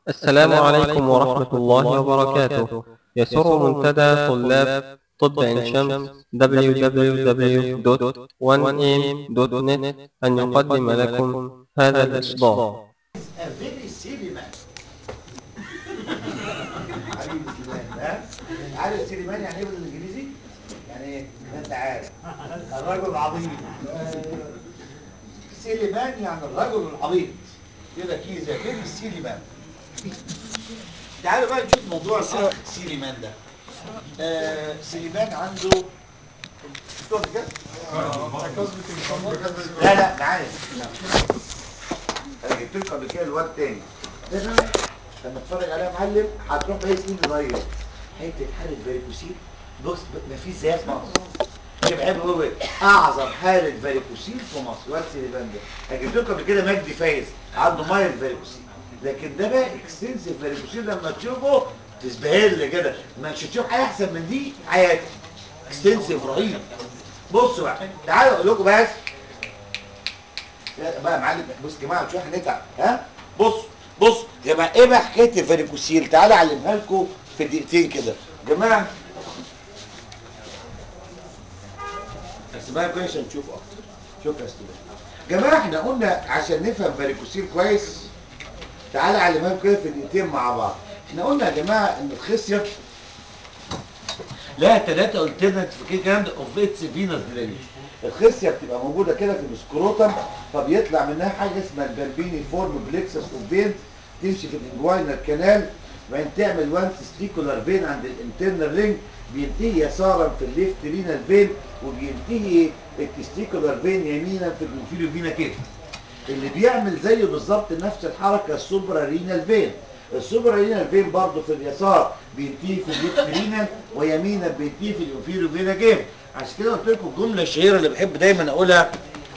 السلام عليكم ورحمة الله وبركاته يسر منتدى طلاب طب عين شمس www.1am.net أن يقدم لكم هذا الإصدار a very silly man. حبيبي سليمان ها؟ عارف سليمان يعني ايه بالانجليزي؟ يعني ايه؟ انت عارف الرجل العظيم سليمان يعني الرجل العظيم كده كيزه فين السليمان تعالوا بقى نشوف موضوع الاخ سليمان ده آه سليمان عنده شفتوها كده؟ لا لا معايا انا جبت لكم قبل كده الواد تاني ده بقى لما تتفرج عليها يا معلم هتروح بقى سنين صغير حته حاله فاريكوسيل بص ما فيش زيها في مصر يبقى عيب هو إيه؟ اعظم حاله فاريكوسيل في مصر واد سيليفان ده انا جبت لكم قبل كده مجدي فايز عنده مايل فاريكوسيل لكن ده بقى اكستنسيف فاريكوسيل لما تشوفه تسبهل كده مش هتشوف حاجه احسن من دي في حياتك اكستنسيف رهيب بصوا بقى تعالوا اقول لكم بس لا بقى يا معلم بص يا جماعه شويه هنتعب ها بص بص يا جماعه ايه بقى حكايه الفاريكوسيل تعالى اعلمها لكم في دقيقتين كده يا جماعه اسمها كويس عشان تشوف اكتر شكرا يا استاذ جماعه احنا قلنا عشان نفهم فاريكوسيل كويس تعالى اعلمها لكم كده في دقيقتين مع بعض احنا قلنا يا جماعه ان الخصيه لها ثلاثة الترنت في كده الكلام ده اوف اتس فينس درينج الخصيه بتبقى موجوده كده في السكروتم فبيطلع منها حاجه اسمها البربيني فورم بليكسس اوف فين تمشي في الانجوينال كانال وبعدين تعمل وان تستيكولار فين عند الانترنال رينج بينتهي يسارا في الليفت رينال فين وبينتهي التستيكولار فين يمينا في الانفيريو فينا كده اللي بيعمل زيه بالظبط نفس الحركه السوبرا رينال فين السوبرا رينال فين برضه في اليسار بينتهي في الليفت رينال ويمينا بينتهي في الانفيريو فينا جيم عشان كده قلت لكم الجمله الشهيره اللي بحب دايما اقولها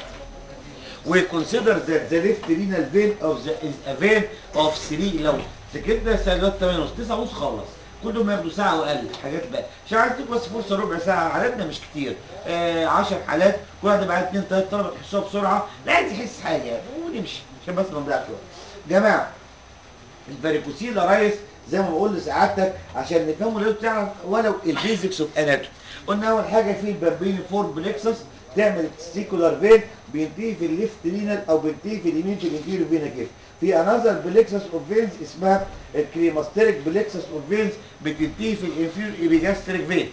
we consider that the left renal vein of the is a vein of 3 لو ذاكرنا ساعات 8 ونص 9 ونص خلص كلهم ياخدوا ساعه واقل حاجات بقى عشان عايز تديك بس فرصه ربع ساعه عددنا مش كتير 10 آه حالات كل واحده معاها 2 3 طلبه تحسوها بسرعه لا عايز يحس حاجه ونمشي عشان بس ما نضيعش وقت جماعه الفاريكوسيل يا ريس زي ما بقول لسعادتك عشان نفهمه لازم تعرف ولو البيزكس اوف اناتومي قلنا اول حاجه في البربيني فور بلكسس تعمل تستيكولار فين بينتهي في الليفت رينال او بينتهي في اليمين في الانفيريو فينا كده في انذر بلكسس اوف فينز اسمها الكريماستريك بلكسس اوف فينز بتنتهي في الانفيريو ايبيجاستريك فين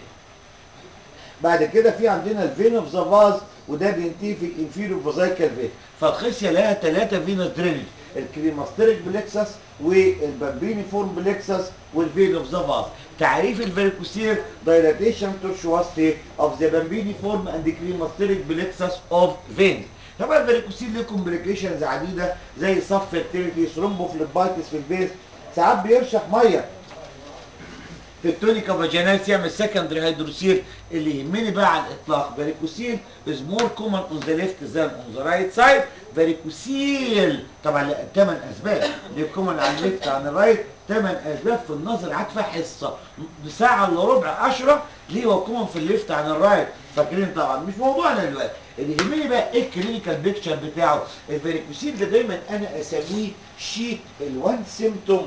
بعد كده في عندنا الفين اوف ذا فاز وده بينتهي في الانفيريو فازايكال فين فالخصيه لها ثلاثه فينوس درينج الكريماستريك بلكسس والبامبيني فورم بلكسس والفين اوف ذا فاز تعريف الفاريكوسيل دايلاتيشن تورشوستي اوف ذا بامبيني فورم اند كريماستريك بلكسس اوف فين طبعا الفاريكوسيل له كومبليكيشنز عديده زي صف فيرتيليتي ثرومبوفليبايتس في البيز ساعات بيرشح ميه في التونيكا فاجيناليس يعمل سكندري هيدروسيل اللي يهمني بقى على الاطلاق فاريكوسيل از مور كومن اون ذا ليفت ذان اون ذا رايت سايد فاريكوسيل طبعا ثمان اسباب ليه كومن على الليفت عن الرايت ثمان اسباب في النظر عارفه حصه بساعه الا ربع اشرح ليه هو كومن في الليفت عن الرايت فاكرين طبعا مش موضوعنا دلوقتي اللي يهمني بقى ايه الكلينيكال بيكتشر بتاعه الفاريكوسيل ده دايما انا اسميه شيت الوان سيمتوم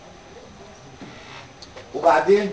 وبعدين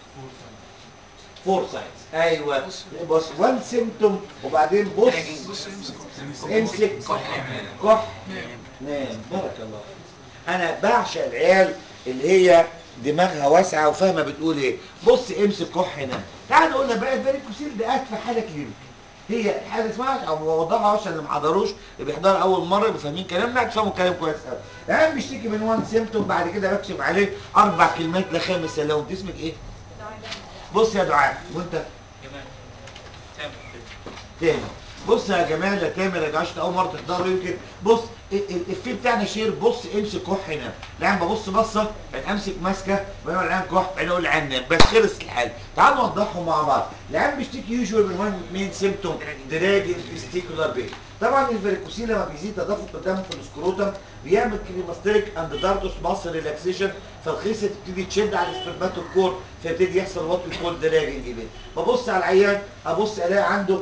فور ساينز ايوه بص وان سيمتوم وبعدين بص امسك كح نام بارك الله انا بعشق العيال اللي هي دماغها واسعه وفاهمه بتقول ايه بص امسك كح نام تعال نقول بقى الفاريكوسيل ده في حاله كلينيك هي حاجه اسمها او بوضحها عشان اللي ما حضروش اللي بيحضروا اول مره يبقوا فاهمين كلامنا هتفهموا الكلام كويس قوي العيال بيشتكي من وان سيمتوم بعد كده بكشف عليه اربع كلمات لا خامس الا وانت اسمك ايه؟ بص يا دعاء وانت؟ جمال تامر تامر بص يا جمال يا تامر يا جعشت اول مره تحضروا يمكن بص ال- ال- الافيه بتاعنا شير بص امسك كح هنا العين ببص بصه بعدين امسك ماسكه بعدين العين كح بعدين اقول العين نام بس خلص الحال تعالوا نوضحهم مع بعض العين بيشتكي يوجوال من وان مين سيمتوم دراجن تستيكولار بين طبعا الفاريكوسيل لما بيزيد تدفق الدم في السكروتم بيعمل كريماستريك اند داردوس ماسل ريلاكسيشن فالخيصه تبتدي تشد على السبرماتوكور فيبتدي يحصل وات يقول دراجن بين ببص على العيان ابص الاقي عنده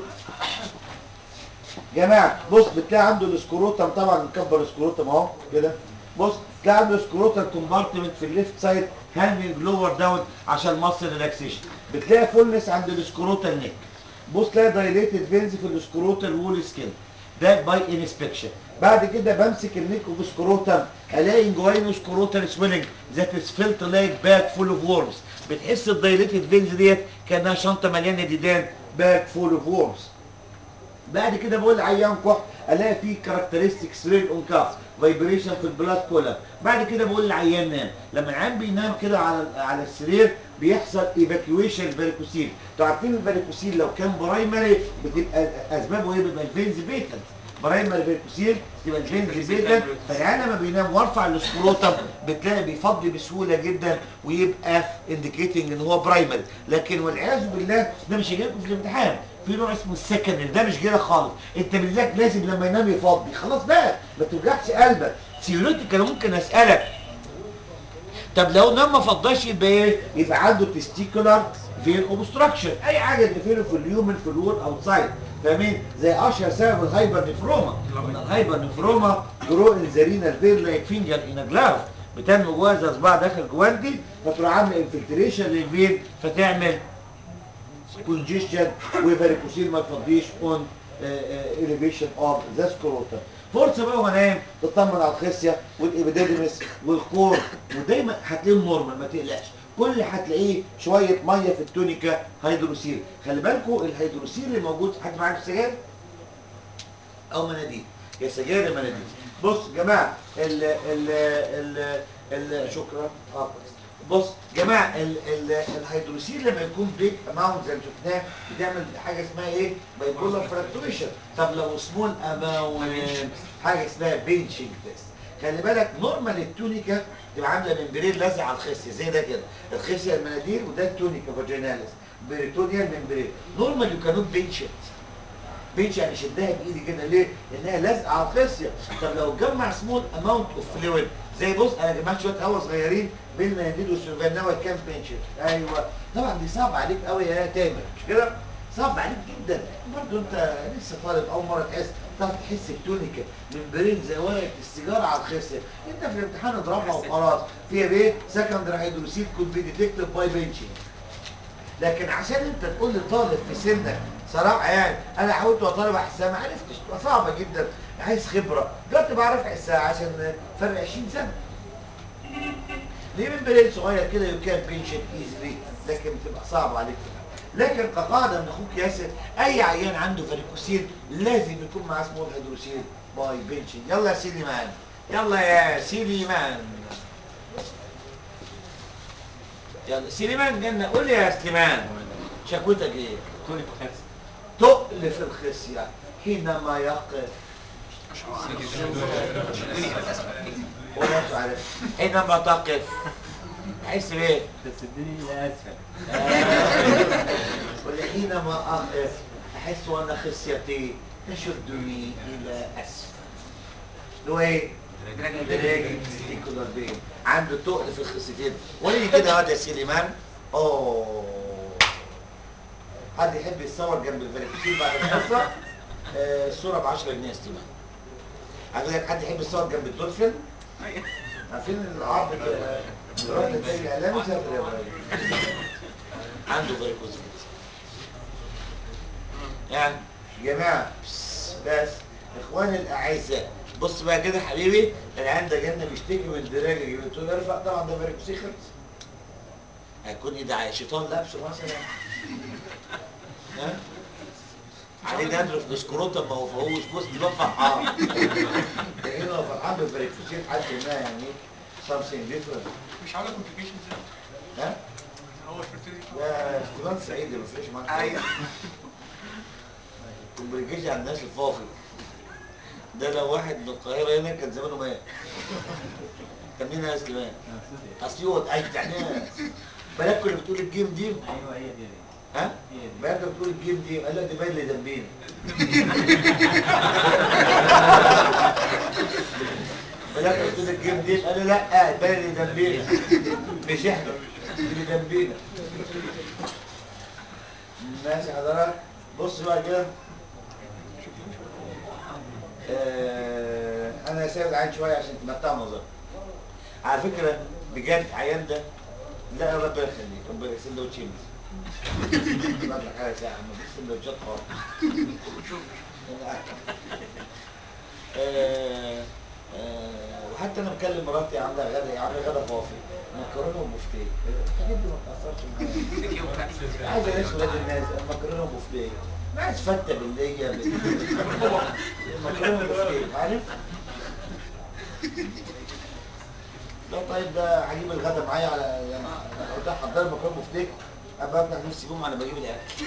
جماعه بص بتلاقي عنده السكروتم طبعا مكبر السكروتم اهو كده بص تلاقي عنده سكروتال كومبارتمنت في الليفت سايد هانجنج لور داون عشان مصل ريلاكسيشن بتلاقي فولنس عند السكروتال نيك بص تلاقي دايليتد فينز في السكروتال وول سكين ده باي انسبكشن بعد كده بمسك النيك اوف سكروتال الاقي جواينو سكروتال سويلنج ذات از فيلت لايك باك فول اوف وورمز بتحس الدايليتد فينز ديت كانها شنطه مليانه ديدان باك فول اوف وورمز بعد كده بقول لعيان كح الاقي فيه كاركترستيك سرير اون كاف فايبريشن في البلاد كولر بعد كده بقول للعيان نام لما العيان بينام كده على على السرير بيحصل ايفاكيويشن فاريكوسيل انتوا عارفين الفاريكوسيل لو كان برايمري بتبقى اسبابه ايه بيبقى الفينز بيتنت برايمري فاريكوسيل تبقى الفينز بيتنت فالعيان لما بينام وارفع السكروتم بتلاقي بيفضي بسهوله جدا ويبقى انديكيتنج ان هو برايمري لكن والعياذ بالله ده مش هيجيلكم في الامتحان في نوع اسمه السكندري ده مش كده خالص انت بالذات لازم لما ينام يفضي خلاص بقى ما توجعش قلبك سيولوتيكال ممكن اسالك طب لو نام ما فضاش يبقى ايه يبقى عنده تستيكولار فين اوبستراكشن اي حاجه تقفله في اليومن في الوول اوتسايد فاهمين زي اشهر سبب الهايبر نفروما قلنا الهايبر نفروما جرو ان زارينا فير لايك فينجر ان جلاف بتنمو جواها زي صباع داخل جواندي فتروح عامله انفلتريشن للفين فتعمل كونجيشن وفاريكوسيل ما تفضيش اون اليفيشن اوف ذا سكروتم فرصه بقى وانا نايم تطمن على الخصيه والابيديدمس والكور ودايما هتلاقيهم نورمال ما تقلقش كل هتلاقيه شويه ميه في التونيكا هيدروسيل خلي بالكم الهيدروسيل اللي موجود حد معاك سجاير او مناديل يا سجاير يا مناديل بص يا جماعه ال ال ال ال شكرا اه بص جماعه ال ال الهيدروسيل لما يكون بيج اماونت زي ما شفناه بتعمل حاجه اسمها ايه بايبولار فراكتوريشن طب لو سمول اماونت حاجه اسمها بنشنج تيست خلي بالك نورمال التونيكا تبقى عامله ممبرين لازق على الخصيه زي ده كده الخصيه المناديل وده التونيكا فاجيناليس بريتونيال ممبرين نورمال يو كانوت بنشت بيتش يعني شدها بايدي كده ليه؟ لانها لازقه على الخصيه طب لو اتجمع سمول اماونت اوف فلويد زي بص انا جمعت شويه هواء صغيرين بين المناديل والسلفان نوى كام بنشر ايوه طبعا دي صعب عليك قوي يا تامر مش كده؟ صعب عليك جدا برضه انت لسه طالب اول مره تحس تعرف تحس بتونيكا ممبرين زي ورقه السيجاره على الخصيه انت في الامتحان اضربها وخلاص فيها ايه؟ سكندري هيدروسيل كود بي ديتكتد باي بنشنج لكن عشان انت تقول لطالب في سنك صراحه يعني انا حاولت اطالب احسها ما عرفتش تبقى صعبه جدا عايز خبره دلوقتي بعرف احسها عشان فرق 20 سنه ليه من بلد صغير كده يو كان بينشن ايزلي لكن بتبقى صعبه عليك لكن كقاعده من اخوك ياسر اي عيان عنده فاريكوسيل لازم يكون معاه سمول هيدروسيل باي بنشن يلا يا سيدي مان يلا يا سيدي مان يلا سليمان جنة قول لي يا سليمان شكوتك ايه؟ توني بخس تقل في الخصية حينما يقف ولا تعرف حينما تقف تحس بايه؟ تسدني لاسفل وحينما اقف احس وان خصيتي تشدني الى اسفل اللي هو ايه؟ دراجي تستيكولار بين عنده تقل في الخصيتين وريني كده يا واد يا سليمان اوه حد يحب يتصور جنب الفريكوسيل بعد الحصه آه، الصوره ب 10 جنيه يا سليمان عايز لك حد يحب يتصور جنب الدولفين عارفين العرض كده رحله زي الاعلامي سافر يا ابراهيم عنده فاريكوز يعني يا جماعه بس, بس اخواني الاعزاء بص بقى كده حبيبي العيان ده جنة بيشتكي من دراجة جبت له ارفع طبعا ده فاريكوسي خلص هيكون ايه ده شيطان لابسه مثلا ها عليه نادر في السكروتة ما وفقوش بص دي بقى فرحان ده هنا هو فرحان بالفاريكوسي لحد ما يعني something different مش عامله كومبليكيشنز ها هو الفرتيليتي ده استودان سعيد اللي ما فرقش معاك ايوه كومبليكيشن على الناس الفافي ده لو واحد من القاهرة هنا كان زمانه مات كان مين يا سليمان؟ اسيوط اي بتاع ناس بلاك اللي بتقول الجيم دي ايوه هي دي ها؟ بلاك اللي بتقول الجيم دي قال لك دي باين اللي ذنبين بلاك اللي بتقول الجيم دي قال لي لا باين اللي ذنبينا مش احنا اللي ذنبينا ماشي حضرتك بص بقى كده آه، انا سايب العين شويه عشان تمتع نظر على فكره بجد عيان ده لا ربنا يخليك ربنا يخليك سندوتشين بس بعد حاجه ساعه ما فيش سندوتشات خالص آه، آه، وحتى انا بكلم مراتي عامله غدا عامله غدا فافي مكرونه وبفتيه الحاجات دي ما بتاثرش معايا عايز اعيش ولاد الناس مكرونه وبفتيه ما عايز فته بالليه بال- مكرونه وبفتيه عارف لا طيب ده هجيب الغدا معايا على يعني لو ده حضر مكرونه وبفتيه ابقى افتح نفسي بوم انا بجيب الاكل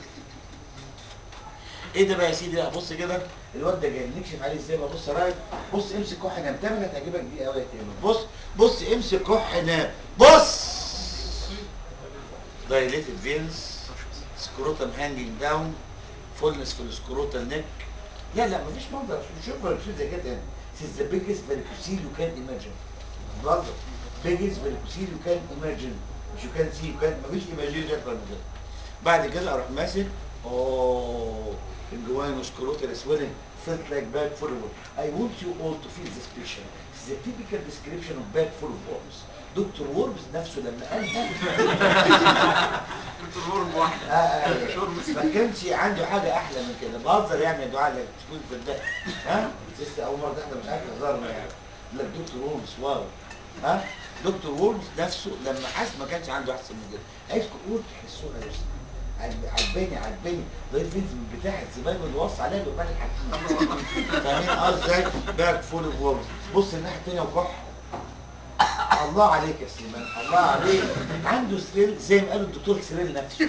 ايه ده بقى يا سيدي لا بص كده الواد ده جاي نكشف عليه ازاي بقى بص يا راجل بص امسك كح نام تعمل هتعجبك دي قوي يا تامر بص بص امسك كح نام بص dilated veins scrotum hanging down fullness في السكروتال نيك لا لا مفيش منظر شوف شوف زي كده يعني This is the biggest varicocele you can imagine brother biggest varicocele you can imagine مش you can see you can مفيش imagination اكتر من كده بعد كده اروح ماسك اوه الجوانب سكروتال swelling felt like bag full of worms. I want you all to feel this picture. This is a typical description of bag full of worms. دكتور وورمز نفسه لما قالها دكتور ورم واحد آه، آه، ما كانش عنده حاجه احلى من كده بهزر يعني يا دعاء لك تكون في الده ها لسه اول مره احنا مش عارف هزارنا يعني لك دكتور وورمز واو ها دكتور وورمز نفسه لما حس ما كانش عنده احسن من كده عايزكم قول تحسوها يا أستاذ. عجب- عجباني عجباني ده الفيلم من بتاع الزمان اللي وصى عليها بيبقى الحكيم فاهمين قصدي باك فول اوف وورمز بص الناحيه الثانيه وكح الله عليك يا سليمان الله عليك عنده سرير زي ما قال الدكتور سرير نفسه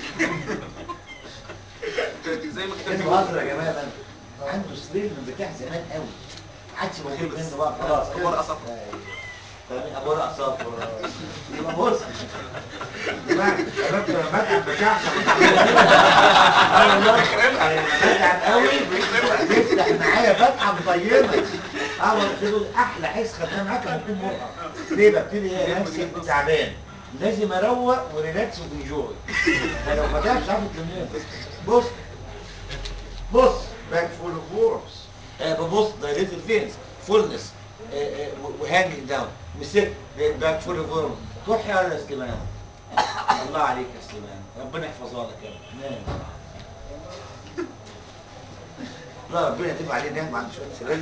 زي ما كان كتبت بهزر يا جماعه بقى. عنده سرير من بتاع زمان قوي ما عادش موجود منه بقى خلاص أبو رقصة. فاهمين ابو رقصه يبقى بص يا جماعه شباب لما بتعب بشعشع اه والله بتعب قوي بيفتح معايا فتحه مطينه اه والله تقول احلى حس خدناه معاك لما اكون مرهق ليه ببتدي ايه نفسي تعبان لازم اروق وريلاكس وانجوي فلو فتحت مش عارف تلموه بص بص باك فول اوف وورمز ببص دايريتد فينز فولنس وهانجنج داون مسك باك فول اوف وورمز روح يا سليمان الله عليك يا سليمان ربنا يحفظها لك يا رب نام لا ربنا يتوب عليه نام عند شويه سرير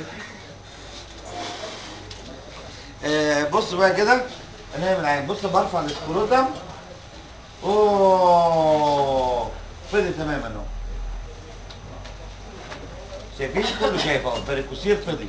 آه بص بقى كده انام العين بص برفع السكروتم اوه فضي تماما اهو شايفين كله شايف اهو الباريكوسير فضي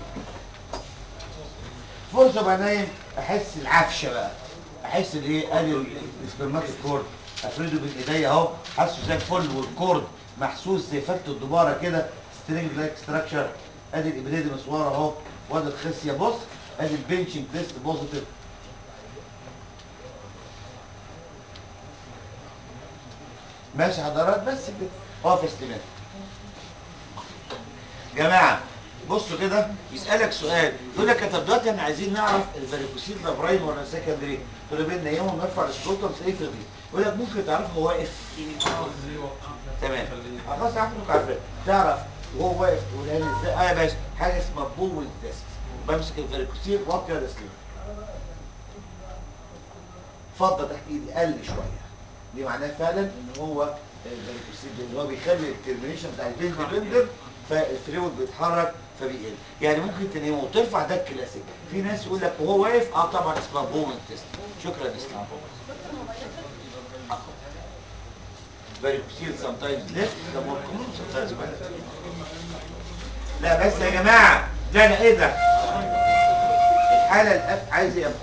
فرصه بقى نايم احس العفشه بقى احس الايه ادي السبرماتيك كورد افرده بين ايديا اهو حاسه زي الفل والكورد محسوس زي فت الدباره كده سترينج لايك ستراكشر ادي الابريديمس ورا اهو وادي الخصيه بص ادي البنشنج تيست بوزيتيف ماشي حضرات بس كده اقف يا استلام جماعه بصوا كده يسالك سؤال يقول لك طب دلوقتي احنا عايزين نعرف الفاريكوسيل ده برايم ولا سكندري تقول له بينا يوم نرفع السكروتم تلاقيه فضي يقول لك ممكن تعرف هو واقف تمام خلاص عارفك عارفين تعرف وهو واقف تقول لي ازاي اه يا باشا حاجه اسمها بول تيست بمسك الفاريكوسيل واطي على سليم فضه تحت ايدي قل شويه دي معناه فعلا ان هو الفاريكوسيل ده اللي هو بيخلي الترمينيشن بتاع البند بندر فالفلويد بيتحرك فبيقل يعني ممكن تنامه وترفع ده الكلاسيك في ناس يقول لك وهو واقف اه طبعا اسمها بومن تيست شكرا يا اسلام varicocele sometimes left the more common sometimes right لا بس يا جماعه لا لا ايه ده الحاله الأف عايز ايه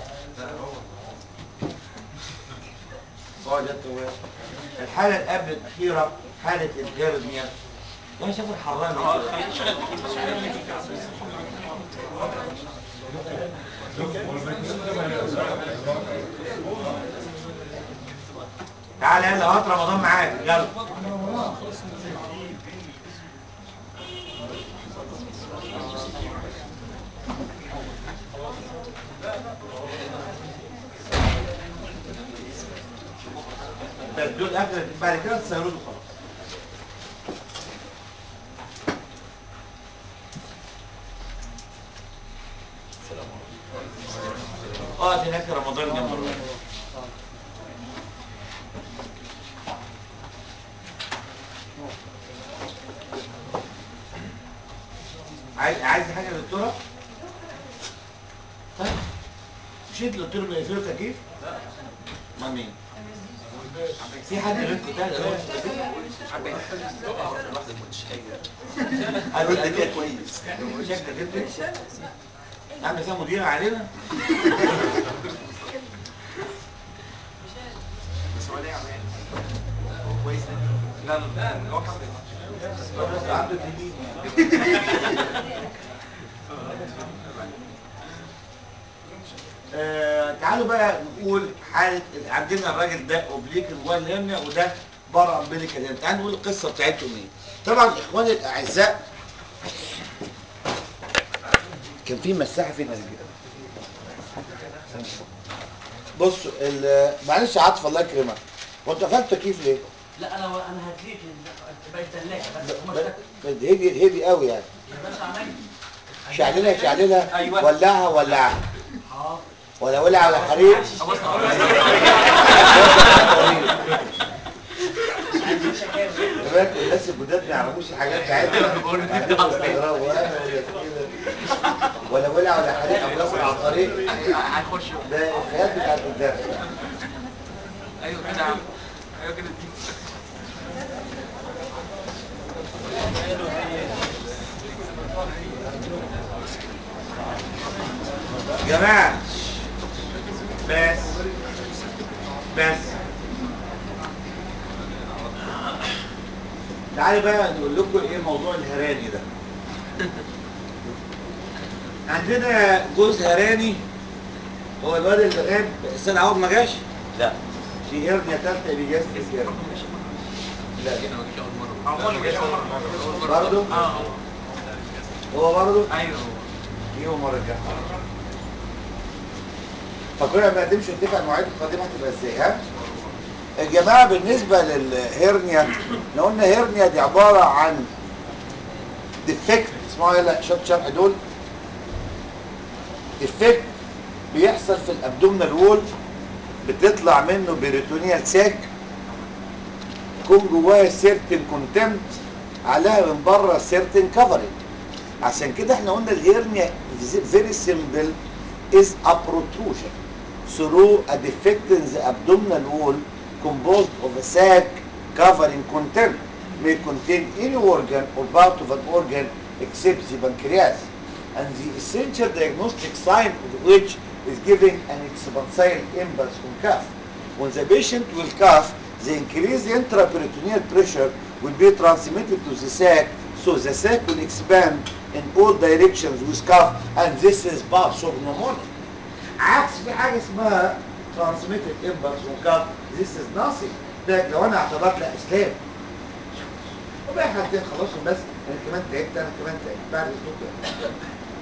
اقعد انت وين الحاله اللي قبل الاخيره حاله الجيرميا ده شايف الحران تعالى يلا هات رمضان معاك يلا ده دول اكل بعد كده تسيروا خلاص اقعد هناك عايز عايز حاجه يا دكتوره؟ طيب مش انت اللي قلت له بيقفلوا التكييف؟ لا ما مين؟ في حد غيركم تاني قالوا لي كده كويس شكلك انت عامل فيها مدير علينا بس هو ليه عمال هو كويس لا لا لا هو حب بس عنده تنين يعني آه، تعالوا بقى نقول حالة عندنا الراجل ده اوبليك الوان هرنيا وده بره امبليكال هرنيا تعالوا نقول القصة بتاعتهم ايه طبعا اخواني الاعزاء كان في مساحة في ناس كده بصوا ال- معلش يا عاطف الله يكرمك هو انت قفلت التكييف ليه؟ لا انا انا هديك بقت ثلاجه بس هم اشتكوا هدي هدي قوي يعني يا باشا عمال شعللها شعللها أيوة. ولعها ولعها اه ولا ولع على حريق كمان الناس الجداد ما يعرفوش الحاجات بتاعتنا بعدين يستغربوا أنا ولا كده. ولا ولع ولا حريق ابو ناصر على الطريق هيخش ده الخيال بتاع القدام ايوه كده يا عم ايوه كده دي جماعة بس بس تعالوا بقى نقول لكم ايه موضوع الهراني ده عندنا جوز هراني هو الواد اللي غاب السنة عوض ما جاش؟ لا في هرنيا تالتة بيجاز في هرنيا لا عمال ما جاش اول مره برضه؟ اه هو برضه؟ ايوه يوم مرة الجاية فكنا ما نقدمش نتفق المواعيد القادمة هتبقى ازاي ها؟ يا جماعة بالنسبة للهرنيا احنا قلنا هرنيا دي عبارة عن ديفكت اسمعوا يلا شوط شرح دول ديفكت بيحصل في الابدومينال وول بتطلع منه بيريتونيال ساك يكون جواها سيرتن كونتنت عليها من بره سيرتن كفرنج عشان كده احنا قلنا الهيرنيا very simple is a protrusion through a defect in the abdominal wall composed of a sac covering content may contain any organ or part of an organ except the pancreas and the essential diagnostic sign of which is giving an expansile impulse on cough. When the patient will cough, the increased intraperitoneal pressure will be transmitted to the sac so the sac will expand in all directions with cough and this is pneumonic. عكس في حاجه اسمها transmitted impulse on cough this is nothing ده لو انا اعتبرت لا اسلام وبقى حاجتين خلصهم بس انا كمان تعبت انا كمان تعبت بعد الدكتور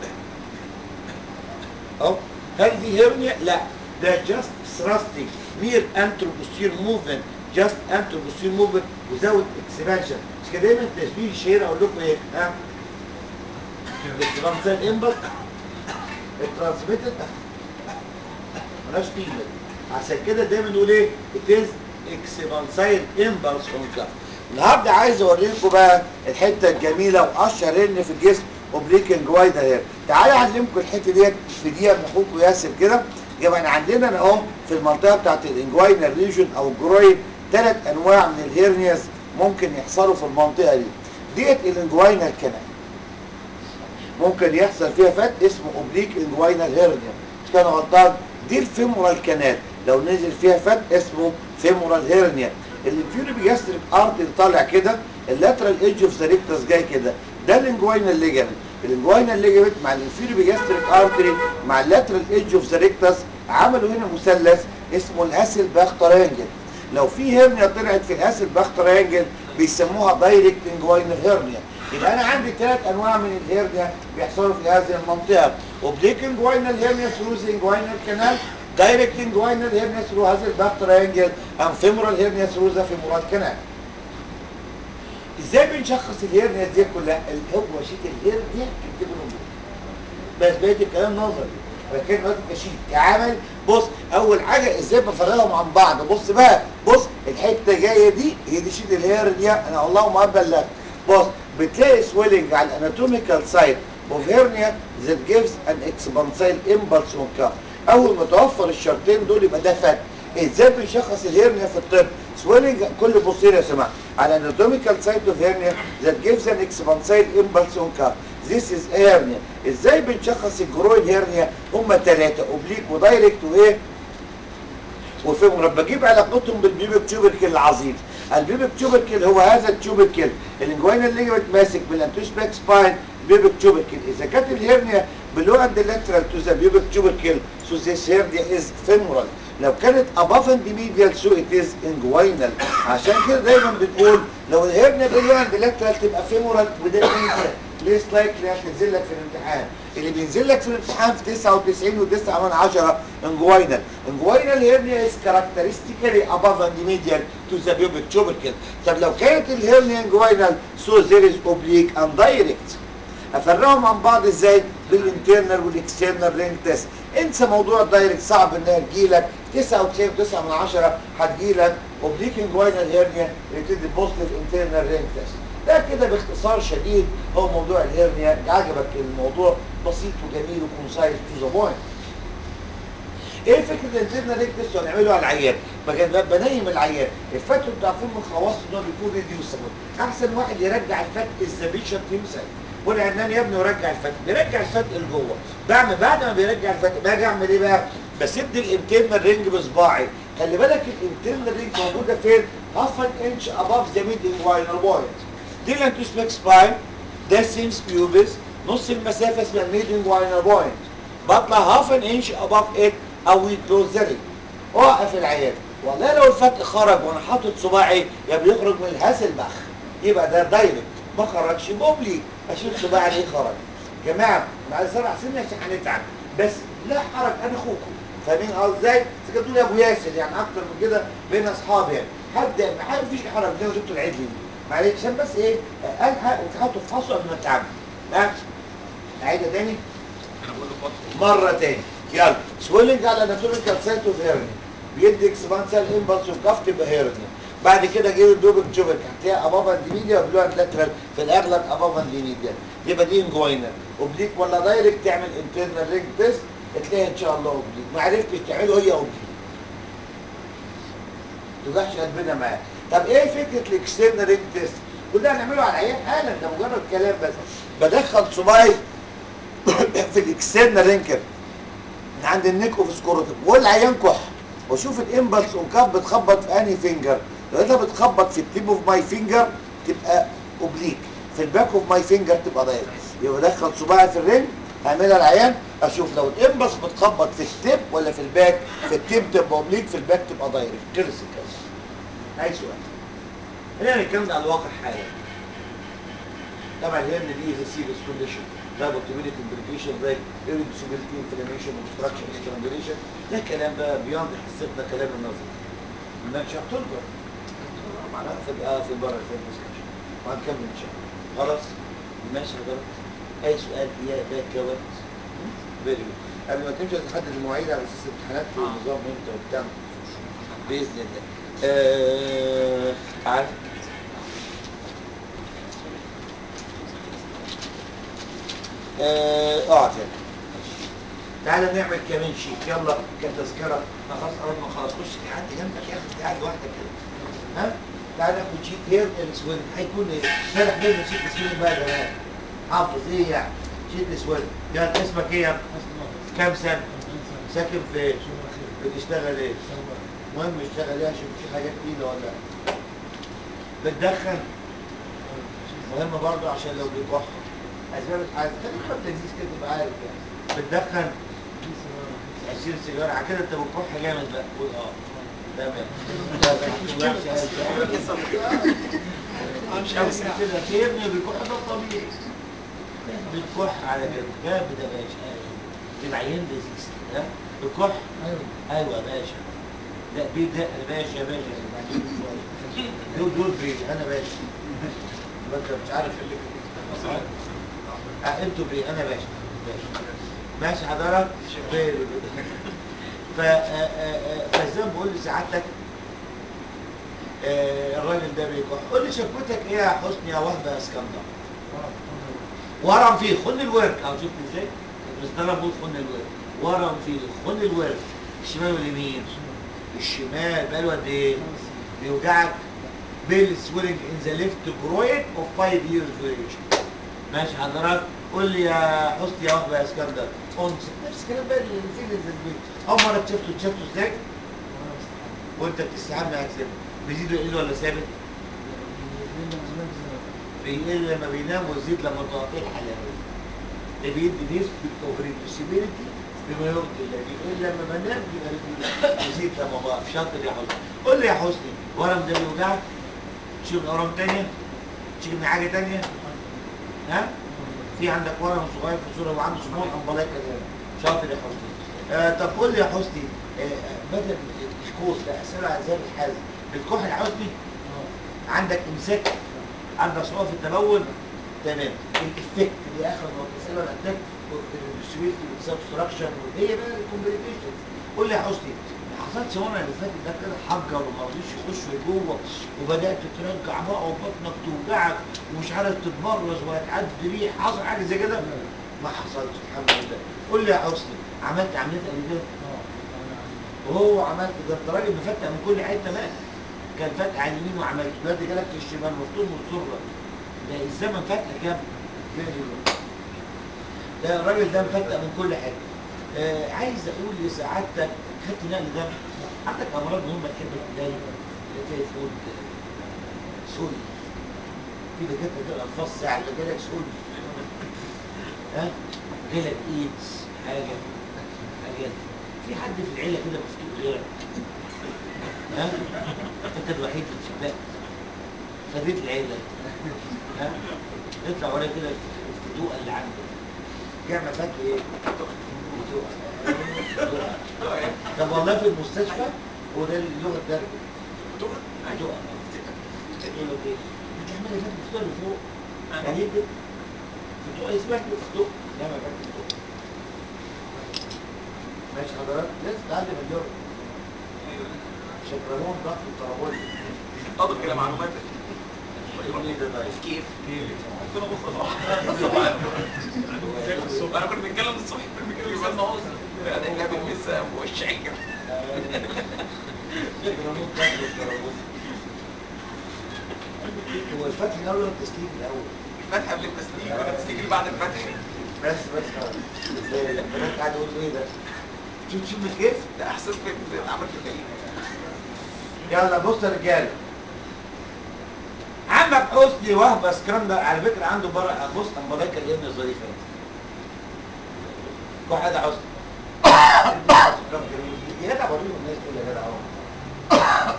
اهو هل دي هرنيا؟ لا ده just thrusting mere anteroposterior movement just anteroposterior movement without expansion مش كده دايما تشبيه الشهير اقول لكم ايه ها الاكسبانسال امبلس الترانسميتد ملهاش قيمه عشان كده دايما نقول ايه it is expansile impulse on cuff النهارده عايز اوريكم بقى الحته الجميله واشهر ان في الجسم اوبليك جوايدا هير تعالى اعلمكم الحته ديت في دقيقه من اخوكم ياسر كده يبقى عندنا أنا اهو في المنطقه بتاعت الانجوينال ريجون او الجروين ثلاث انواع من الهيرنياز ممكن يحصلوا في المنطقه دي ديت الانجوينال كانال ممكن يحصل فيها فات اسمه اوبليك انجوينال هيرنيا مش كان غلطان دي الفيمورال كانال لو نزل فيها فات اسمه فيمورال هيرنيا الانفيوري بيجاستريك ارت اللي طالع كده اللاترال ايدج اوف ذا ريكتس جاي كده ده الانجوينال ليجامنت الانجوينال ليجامنت مع الانفيوري بيجاستريك ارتري مع اللاترال ايدج اوف ذا ريكتس عملوا هنا مثلث اسمه الهاسل باخ ترينجل لو في هيرنيا طلعت في الهاسل باخ ترينجل بيسموها دايركت انجوينال هيرنيا يبقى انا عندي ثلاث انواع من الهيرنيا بيحصلوا في هذه المنطقه اوبليك انجوينال هيرنيا ثرو ذا انجوينال كانال دايركت انجوينال هيرنيا ثرو هذا الباك ترينجل ام فيمورال هيرنيا ثرو ذا فيمورال كانال ازاي بنشخص الهيرنيا دي كلها اللي هو شيت الهيرنيا كاتبه له بس بقيه الكلام نظري لكن دلوقتي كشيت كعمل بص اول حاجه ازاي بفرقهم عن بعض بص بقى بص الحته جايه دي هي دي شيت الهيرنيا انا اللهم ابلغ بص بتلاقي سويلنج على الاناتوميكال سايد اوف هيرنيا that gives an expansile impulse on cuff اول ما توفر الشرطين دول يبقى ده فك ازاي بنشخص الهيرنيا في الطب سويلنج كل بصير يا سماعه على anatomical site of hernia that gives an expansile impulse on cuff this is hernia ازاي بنشخص الجرويد هيرنيا هم ثلاثه اوبليك ودايركت وايه وفيهم بجيب علاقتهم بالبيبك تيوبركل العظيم البيبك تيوبركل هو هذا التيوبركل الانجوينال ليجمنت ماسك بالانتوش باك سباين بيبك تيوبركل اذا كانت الهيرنيا بلو اند لاترال تو ذا بيبك تيوبركل سو ذيس هيرنيا از فيمورال لو كانت اباف اند ميديال سو ات از انجوينال عشان كده دايما بنقول لو الهيرنيا بلو اند لاترال تبقى فيمورال وده ليس لايكلي هتنزل لك في الامتحان اللي بينزل لك في الامتحان في 99 و9 من 10 انجوينال انجوينال هيرنيا از كاركترستيكالي اباف اند ميديال تو ذا بيوبيك تيوبركل طب لو كانت الهيرنيا انجوينال سو ذير از اوبليك اند دايركت افرقهم عن بعض ازاي بالانترنال والاكسترنال رينج تيست انسى موضوع الدايركت صعب انها تجيلك 99 9 من 10 هتجيلك اوبليك انجوينال هيرنيا يبتدي بوزيتيف انترنال رينج تيست ده كده باختصار شديد هو موضوع الهيرنيا عجبك الموضوع بسيط وجميل وكونسايز تو ذا بوينت ايه فكره الانترنال رينج تيست هنعمله على العيان بجد بنيم العيان الفك انتوا عارفين من خواص ان هو بيكون ريديوسبل احسن واحد يرجع الفك الزبيشن تمثل والعنان يا ابني ورجع الفك بيرجع الفك لجوه بعمل بعد ما بيرجع الفك باجي اعمل ايه بقى بسد الانترنال رينج بصباعي خلي بالك الانترنال رينج موجوده فين هاف ان انش اباف ذا ميد انجوينال بوينت دي الانتوسبيك سباين ده سيمس بيوبس نص المسافه اسمها الميد انجوينال بوينت بطلع هاف ان انش اباف ات او وي كلوز ذا رينج اوقف العيان والله لو الفتق خرج وانا حاطط صباعي يا بيخرج من الهاسلبخ يبقى ده دايركت ما خرجش يبقى اوبليك اشيل صباعي ليه خرج جماعه بعد سبع سنين عشان هنتعب بس لا حرج انا اخوكم فاهمين قصدي ازاي؟ كده تقول يا ابو ياسر يعني اكتر من كده بين اصحابي يعني حد ما فيش حرج زي ما جبتوا العيد دي معلش عشان بس ايه الحق وتحطوا في فصل قبل ما تتعبوا ها اعيدها تاني انا بقول له فتره مره تاني يلا سويلنج على اناتوميكال سايت اوف هيرنيا بيدي اكسبانسال امبلس اوف كاف تبقى هيرنيا بعد كده جه الدوبك تشوبك هتلاقيها اباف اند ميديا وبلو اند لاترال في الاغلب اباف اند ميديا يبقى دي انجوينال اوبليك ولا دايركت تعمل انترنال رينج تيست تلاقيها ان شاء الله اوبليك ما عرفتش تعمله هي اوبليك توجعش قلبنا معاه طب ايه فكره الاكسترنال رينج تيست كلنا هنعمله على العيان حالا ده مجرد كلام بس بدخل صباعي في الاكسترنال رينج كده من عند النيك اوف سكوروتم والعيان كح واشوف الامبلس اون كاب بتخبط في انهي فينجر لو انت بتخبط في التيب اوف ماي فينجر تبقى اوبليك في الباك اوف ماي فينجر تبقى دايركت يبقى ادخل صباعي في الرينج اعملها العيان اشوف لو الامبلس بتخبط في التيب ولا في الباك في التيب تبقى اوبليك في الباك تبقى دايركت خلص الكلام اي سؤال خلينا نتكلم على الواقع حالا طبعا الهرن دي از سيريس كونديشن ده بوتيمينيك امبليكيشن زي irreducibility inflammation obstruction strangulation ده كلام بقى بياند حصتنا كلام النظري مش هترجع معناها في اه في بره في الدسكشن وهنكمل ان شاء الله خلاص ماشي حضرتك اي سؤال يا باك يا وقت فيري قبل ما تمشي هتحدد المواعيد على اساس الامتحانات والنظام امتى وبتاع باذن الله آه عارف آه، اقعد هنا تعالى نعمل كمان شيت يلا كتذكره خلاص اول ما خلاص خش قاعد جنبك يا اخي قاعد لوحدك كده ها تعالى ناخد شيت هير الاسود هيكون ايه؟ امبارح لنا شيت اسود بقى زمان حافظ ايه يعني؟ شيت اسود يلا اسمك ايه يا ابني؟ كام سنه؟ ساكن فين؟ بتشتغل ايه؟ المهم اشتغل ايه عشان في حاجات تقيله ولا لا؟ بتدخن مهم برضه عشان لو بيكح اسباب الحاجه خليك خد لذيذ كده تبقى عارف يعني بتدخن 20 سيجاره على كده انت بتكح جامد بقى قول اه تمام مش قوي كده في ابني بيكح ده طبيعي بتكح على كده جامد يا باشا تبقى عيان لذيذ ها بتكح ايوه ايوه يا باشا لا بيه ده انا باشا يا باشا دول دول بيه انا باشا ما انت مش عارف اللي اه انتوا بيه انا باشا باشا ماشي حضرتك فيري جود ف آه، آه، آه، فزي ما بقول لسعادتك آه، الراجل ده بيكح قول لي شكوتك ايه يا حسني يا وهبه يا اسكندر ورم فيه خن الورك او شفت ازاي بس ده انا بقول خن الورك ورم فيه خن الورك الشمال واليمين الشمال بقاله قد ايه بيوجعك بيل سويلنج ان ذا ليفت جروين اوف 5 ييرز ديوريشن ماشي حضرتك قول لي يا حسني يا وهبه يا اسكندر انصت نفس الكلام بقى اللي في البيت اول مره شفته شفته ازاي وانت بتستحمل هتسيبه بيزيد يقل ولا ثابت؟ بيقل لما بينام ويزيد لما تغطيه الحلاوه ده بيدي نسبة اوف ريدوسيبيليتي بما يرضي الله بيقل لما بنام يبقى ريدوس- يزيد لما بقف شاطر يا حسني قول لي يا حسني ورم ده بيوجعك؟ تشيل من اورام تانية؟ تشيل من حاجة تانية؟ ها؟ في عندك ورم صغير في الصورة وعنده سمول امبلايك كده شاطر يا حسني آه طب قول لي يا حسني آه آه، بدل الكوز لا اسئله على زي الحازم الكحل يا حسني عندك امساك عندك صعوبه في التبول تمام الافكت اللي اخر ما بتساله الاتاك السويلتي والسبستراكشن وهي بقى الكومبليكيشن قول لي يا حسني ما حصلش وانا اللي فات ده كده حجر وما رضيش يخش جوه وبدات ترجع بقى وبطنك توجعك ومش عارف تتبرز ولا تعدي ريح حصل حاجه زي كده ما حصلش الحمد لله قول لي يا حسني عملت عمليه قبل كده وهو عملت ده انت راجل مفتح من كل حته بقى كان فتح على اليمين وعملت دلوقتي جالك في الشمال مفتوح والسره ده الزمن فتح كام؟ ده الراجل ده مفتح من كل حته آه عايز اقول لسعادتك خدت نقل دم عندك امراض مهمه تحب البدايه زي فود سوري في دكاتره كده الفاظ ساعه اللي جالك سوري ها جالك ايدز حاجه حاجات في حد في العيله كده مفتوح غيرك ها انت الوحيد اللي شبعت فديت العيله ها يطلع ورايا كده الفتوقه اللي عنده جامع فات ايه؟ فتوقه فتوقه طب والله في المستشفى وده اللغه الدرجه فتوقه يقول لك ايه؟ انت عمال يا فندم فتوقه اللي فوق يعني ايه كده؟ فتوقه اسمها كده فتوقه جامع فات فتوقه ماشي حضرتك لازم تعلم اللغه شكرون ضغط الترابولي اضف الى معلوماتك يقول لي ده ضعيف كيف كيف ربنا بص انا كنا بنتكلم الصبح كنا بنتكلم ازاي الموز بعدين جاب المسا والشعير شكرون ضغط الترابولي هو الفتح الاول ولا التسليك الاول الفتحه قبل التسليك ولا التسليك اللي بعد الفتح بس بس خلاص البنات قاعد يقولوا ايه ده شوف شوف كيف ده احساس بالعمل في الدقيق يلا بص يا رجاله عمك حسني وهبه اسكندر على فكره عنده بره بص امبلايكا الابن الظريف اهي واحد حسني كم جميل يا جدع وريهم الناس دول يا جدع اهو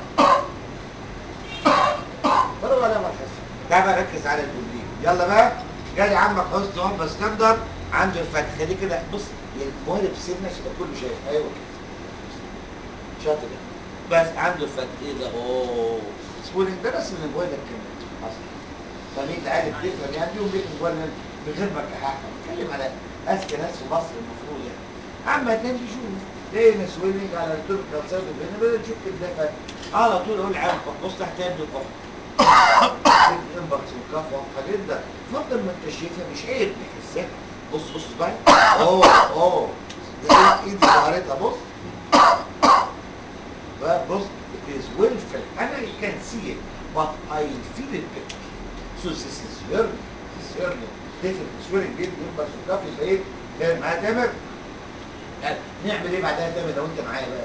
ولا ولا ما تحس تعال بقى ركز على الجملين يلا بقى جالي عمك حسني وهبه اسكندر عنده الفتح خليه كده بص الموالد في سنه عشان يبقى كله شايف ايوه كده شاطر كده. بس عنده الفتح ايه ده اوه سبولينج ده بس من الموبايل كمان اصلا فمين عارف تفهم يعني يوم بيت الموبايل من غير ما تحقق بتكلم على اذكى ناس في مصر المفروض يعني اما تاني شوف لقينا سويلنج على التوربيكال سايد وهنا بدأنا نشوف كده فات على طول اقول عام بص تحت يده كف الانبرت والكف والحاجات ده فضل ما انت شايفها مش عيب نحسها بص بص بقى اوه اوه ده ايدي ظهرتها بص But both it is willful and I can see it, but I feel it better. So this is yearning, this is yearning. Different swearing جدا يبقى السكاف يبقى ايه؟ فاهم معايا تامر؟ يعني نعمل ايه بعدها يا تامر لو انت معايا بقى؟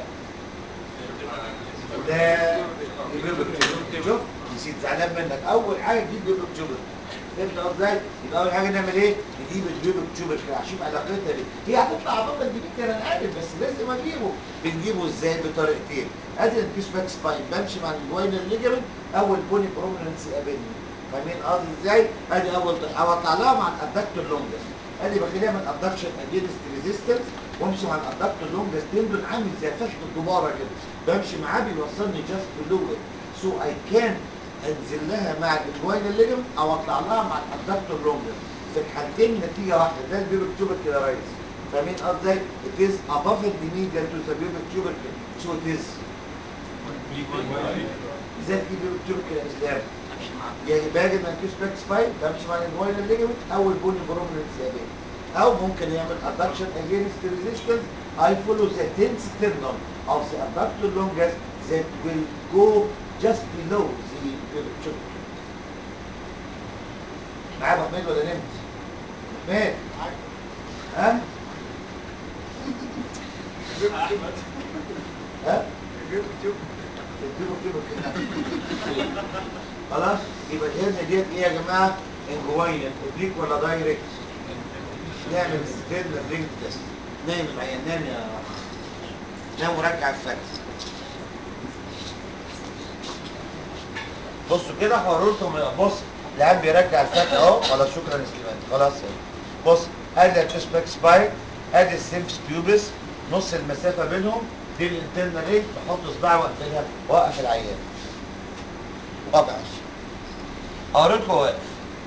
وده يبقى شوف نسيت زعلان منك اول حاجه تجيب بيبك جوبر فهمت قصدي ازاي؟ يبقى اول حاجه نعمل ايه؟ نجيب البيبك جوبر كده عشان يبقى علاقتها بيه هي هتطلع بره الجديد انا عارف بس لازم اجيبه بنجيبه ازاي بطريقتين ادي البيس باك سباين بمشي مع الجوينال ليجمنت اول بوني بروميننسي قابلني فاهمين قصدي ازاي؟ ادي اول طريقه او اطلع لها مع الادكتور لونجس ادي بخليها من الادكشن اجينست ريزيستنس وامشي مع الادكتور لونجس تندون عامل زي فتح الدباره كده بمشي معاه بيوصلني جاست فلويد سو اي كان انزل لها مع الجوينال ليجمنت او اطلع لها مع الادكتور لونجس في الحالتين نتيجه واحده ده البيبك تيوبر كده يا ريس فاهمين قصدي it is above the median to the pubic tubercle so it is ذات ايه pubic tubercle يا اسلام يعني باجي من كيس باك سباين بمشي مع الجوين الليجمنت او البوني برومننت ياباني او ممكن يعمل abduction against resistance I follow the tenth sternum of the abductor longus that will go just below the pubic tubercle معايا يا أبو حميد ولا نمت؟ مات ها؟ ها؟ الديوب كده كده خلاص يبقى الهرنه ديت ايه يا جماعه انجوينال اوبليك ولا دايركت نعمل ستيرنال رينج تيست نايم العيان نام يا نام ورجع الفاكس بصوا كده هوريكم بص العيان بيرجع الفاكس اهو خلاص شكرا يا سليمان خلاص بص ادي التشيست باك سبايك ادي السيمفس بيوبس نص المسافه بينهم دي الانترنال رينج بحط صباعي واقفلها واقف العيان واقف اوريكم واقف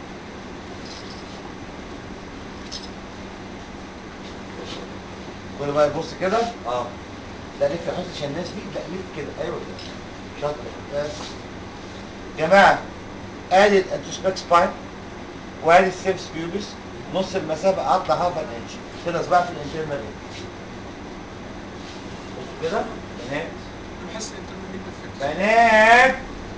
كل ما يبص كده اه لا لف يا حسن عشان الناس دي لا لف كده ايوه كده شاطر بس جماعه ادي الانتوسباك سباين وادي السيبس بيوبس نص المسافه اطلع هاف ان انش كده صباع في الانترنال رينج بصوا كده بنات بحس انت من الفكره بنات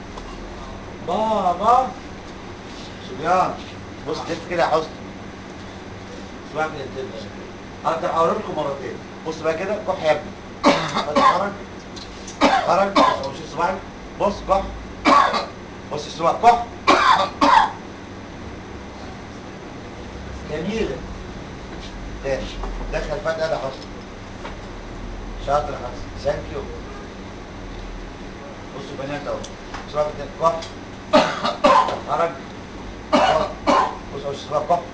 بابا صبيان بص لف كده يا حسن صباع في الانترنال رينج اقدر اقول لكم مرتين بص بقى كده كح يا ابني ادي خرج خرج بص مش صباعي بص كح بص الصباع كح جميلة تاني دخل فجأة ده حسن شاطر يا حسن ثانك يو بصوا بنات اهو صباع في كح خرج كح. بص بص صباع كح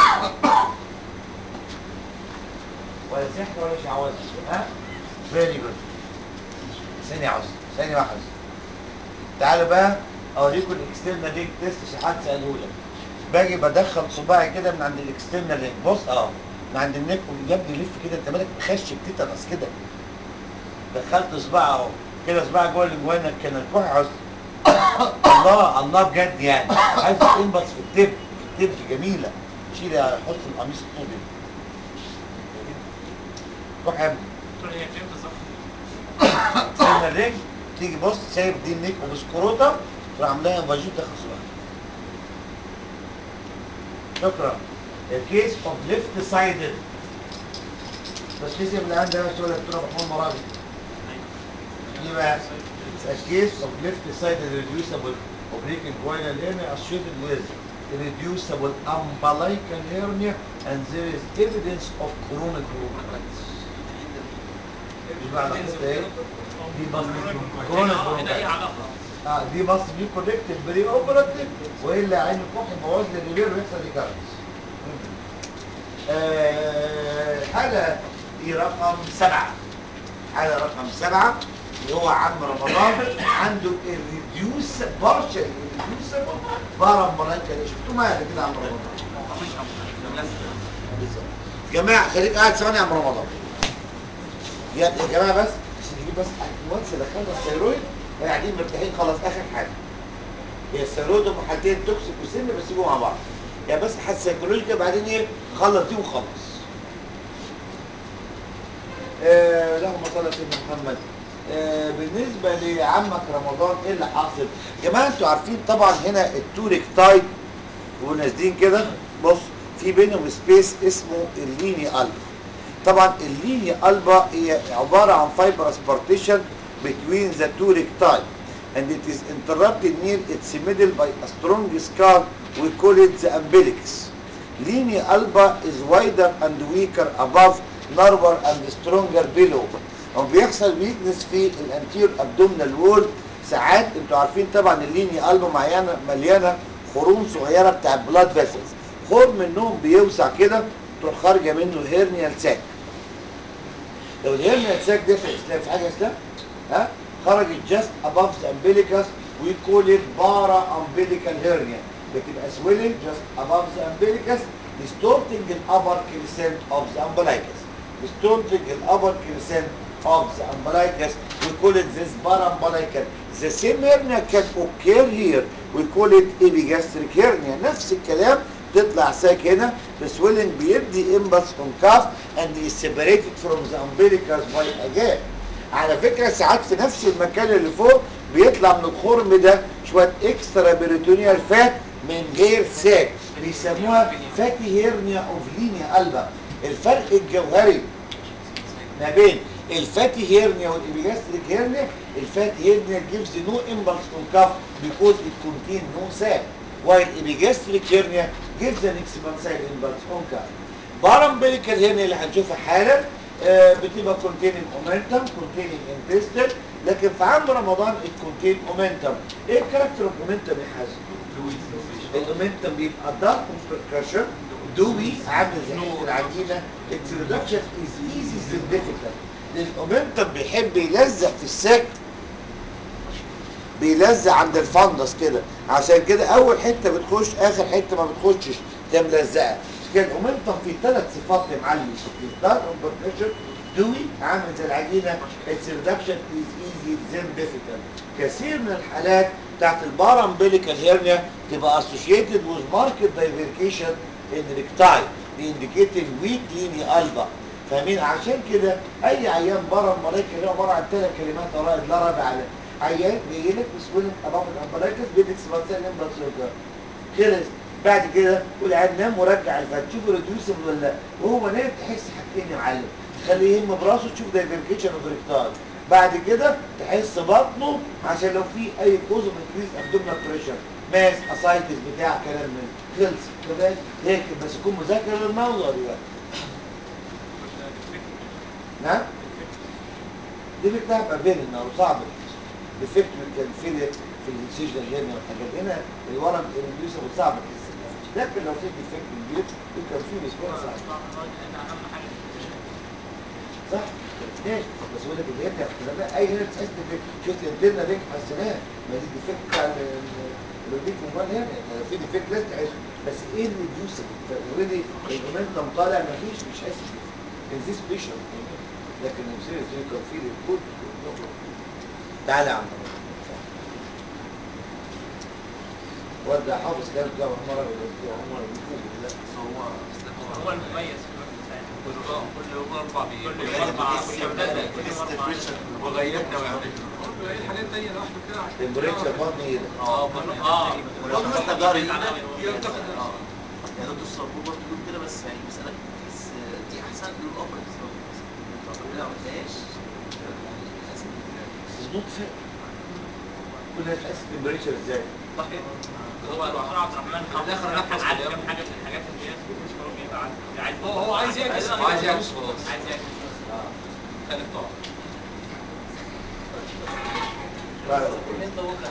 ولا سحر ولا شعوذه ها فيري جود ثانية عاوز ثانية واحدة تعالوا بقى اوريكم الاكسترنال لينك تيست عشان حد ساله لك باجي بدخل صباعي كده من عند الاكسترنال لينك بص اه من عند النك يا ابني لف كده انت مالك مخشب تيتانس كده دخلت صباعي اهو كده صباعي جوه الجوانا كان الكوع عاوز الله الله بجد يعني عايز تنبس في التب التب جميله شيل يا حط القميص الطوبي روح يا ابني تقول هي فين بالظبط سيبنا الرجل تيجي بص سايب دي النيك وبسكروتا تروح عاملاها انفاجين داخل صباعك شكرا الكيس اوف ليفت سايدد بس كيس اللي عندي انا شغل الدكتور محمود مرادي دي بقى الكيس اوف ليفت سايدد ريديوسبل oblique inguinal hernia associated with reducible umbilical hernia and there is evidence of chronic bronchitis. دي بقى علاقتها ايه؟ دي بس كرونيك هنا ايه bronchitis. علاقه اه دي ماست بي كوركتد بري اوبراتيف والا عين الكح يبوظ لي الريفير ويحصل ريكارنس. آه الحاله دي رقم سبعه. حاله رقم سبعه اللي هو عم رمضان عنده الريديوس بارشل الريديوس بارم بلانكا شفتوه معايا قبل كده عم رمضان. بالظبط. جماعه خليك قاعد ثواني يا عم رمضان. يا يا جماعه بس عشان نجيب بس وانس دخلنا الثيرويد قاعدين مرتاحين خلاص اخر حاجه هي الثيرويد هم حالتين توكسيك وسن بس يجوا مع بعض يعني بس حد سيكولوجيكال بعدين ايه خلص دي وخلص آه اللهم صل على سيدنا محمد آه بالنسبه لعمك رمضان ايه اللي حاصل؟ يا جماعه انتوا عارفين طبعا هنا التوريك تايب ونازلين كده بص في بينهم سبيس اسمه الليني الفا طبعا اللينيا البا هي عباره عن fibrous partition between the two recti and it is interrupted near its middle by a strong scar we call it the umbilicus linea alba is wider and weaker above narrower and stronger below وبيحصل ويكنس في الانتير ابدومينال وول ساعات انتوا عارفين طبعا اللينيا البا مليانه مليانه خروم صغيره بتاع بلاد فيسلز خرم منهم بيوسع كده تروح خارجه منه هيرنيال ساك لو الهيرنيال ساك ده في الاسلام في حاجه اسلام ها خرجت جاست اباف ذا امبيليكس وي كول ات بارا امبيليكال هيرنيا بتبقى swelling just above the umbilicus distorting the upper crescent of the umbilicus distorting the upper crescent of the umbilicus. We call it this parumbilical. The same hernia can occur here. We call it epigastric hernia. نفس الكلام تطلع ساك هنا the swelling بيدي impulse on cuff and is separated from the umbilicus by a gap. على فكرة ساعات في نفس المكان اللي فوق بيطلع من الخرم ده شوية اكسترا بريتونيال فات من غير ساك بيسموها فاتي هيرنيا اوف لينيا قلبة الفرق الجوهري ما بين الفاتي هيرنيا والإبيجاستريك هيرنيا الفاتي هيرنيا gives no impulse on cuff because it contain no sac while epigastric hernia gives an expansile impulse on cuff بارامبليكال هيرنيا اللي هنشوفها حالا آه، بتبقى containing momentum containing intestinal لكن في عام رمضان it contain momentum ايه الكاركتر اوف momentum يا حازم؟ الاومنتم بيبقى ضغط بركشن دوي عامل زي حته العجينه الانترودكشن از ايزي سيجنيفيكانت الاومنتم بيحب يلزق في السك بيلزق عند الفندس كده عشان كده اول حته بتخش اخر حته ما بتخشش ده ملزقه كان الاومنتم فيه ثلاث صفات يا معلم الضغط بركشن دوي عامل زي العجينه الانترودكشن از ايزي زين ديفيكالت كثير من الحالات بتاعت البارامبليكال هيرنيا تبقى associated with marked divergation in recti indicating weak linea alba فاهمين عشان كده اي عيان بارامبليكال اللي هو عباره عن ثلاث كلمات رائد لا رابع عليه عيان جاي لك بسهوله امام الامبلايكس بيدك سبانسال امبلاس خلص بعد كده والعيان نام ورجع الفات تشوفه ريديوسبل ولا لا وهو نايم تحس حاجتين يا معلم تخليه يهم براسه تشوف دايفركيشن اوف ريكتاي بعد كده تحس بطنه عشان لو في اي كوز اوف انكريز ابدومينال بريشر ماس اسايتس بتاع كلام من خلص كمان هيك بس يكون مذاكر الموضوع ده نعم ديفكت ده هيبقى بين انه صعب ديفكت كان في في الانسيجن هنا والحاجات دي. هنا الورم الريديوسبل صعب تحس بيه. لكن لو في ديفكت كبير يمكن في ريسبونس صح ماشي بس بقول لك اللي يرجع في الكلام ده اي هنا تحس ان شفت الانترنا ريك على السلام ما دي ديفكت بتاع الريك موبايل هنا يعني لو في ديفكت لازم تحس بس ايه اللي بيوصل اوريدي المومنتم طالع ما فيش مش حاسس بيه ان ذيس بيشن لكن السيريس دي كان في الكود تعالى يا عم ودع حافظ كلام بتاع عمر ولا عمر بيفوق لا هو هو المميز في الوقت بتاعنا كل كل يوم اربع كل يوم أربعة، كل يوم ثلاثة، كل يوم أربعة. وغيبنا ويعمل له ايه الحاجات دي لوحده كده عشان تمبريتشر بطن ايدك اه اه ولو حتى ظهر ايدك يعني تاخد يعني دكتور الصابون برضه بيقول كده بس يعني مسألة بس دي أحسن من الأوبر الأوبر كده ما عملتهاش مظبوط فعلا كل ده تحس تمبريتشر ازاي صحيح هو دكتور عبد الرحمن في الآخر كان نفس عارف كلامه. كام حاجه من الحاجات اللي هي مش هو بيبقى عايز هو هو عايز يعكس هو عايز يعكس خلاص عايز يعكس اه خالد طه طيب. انت وقع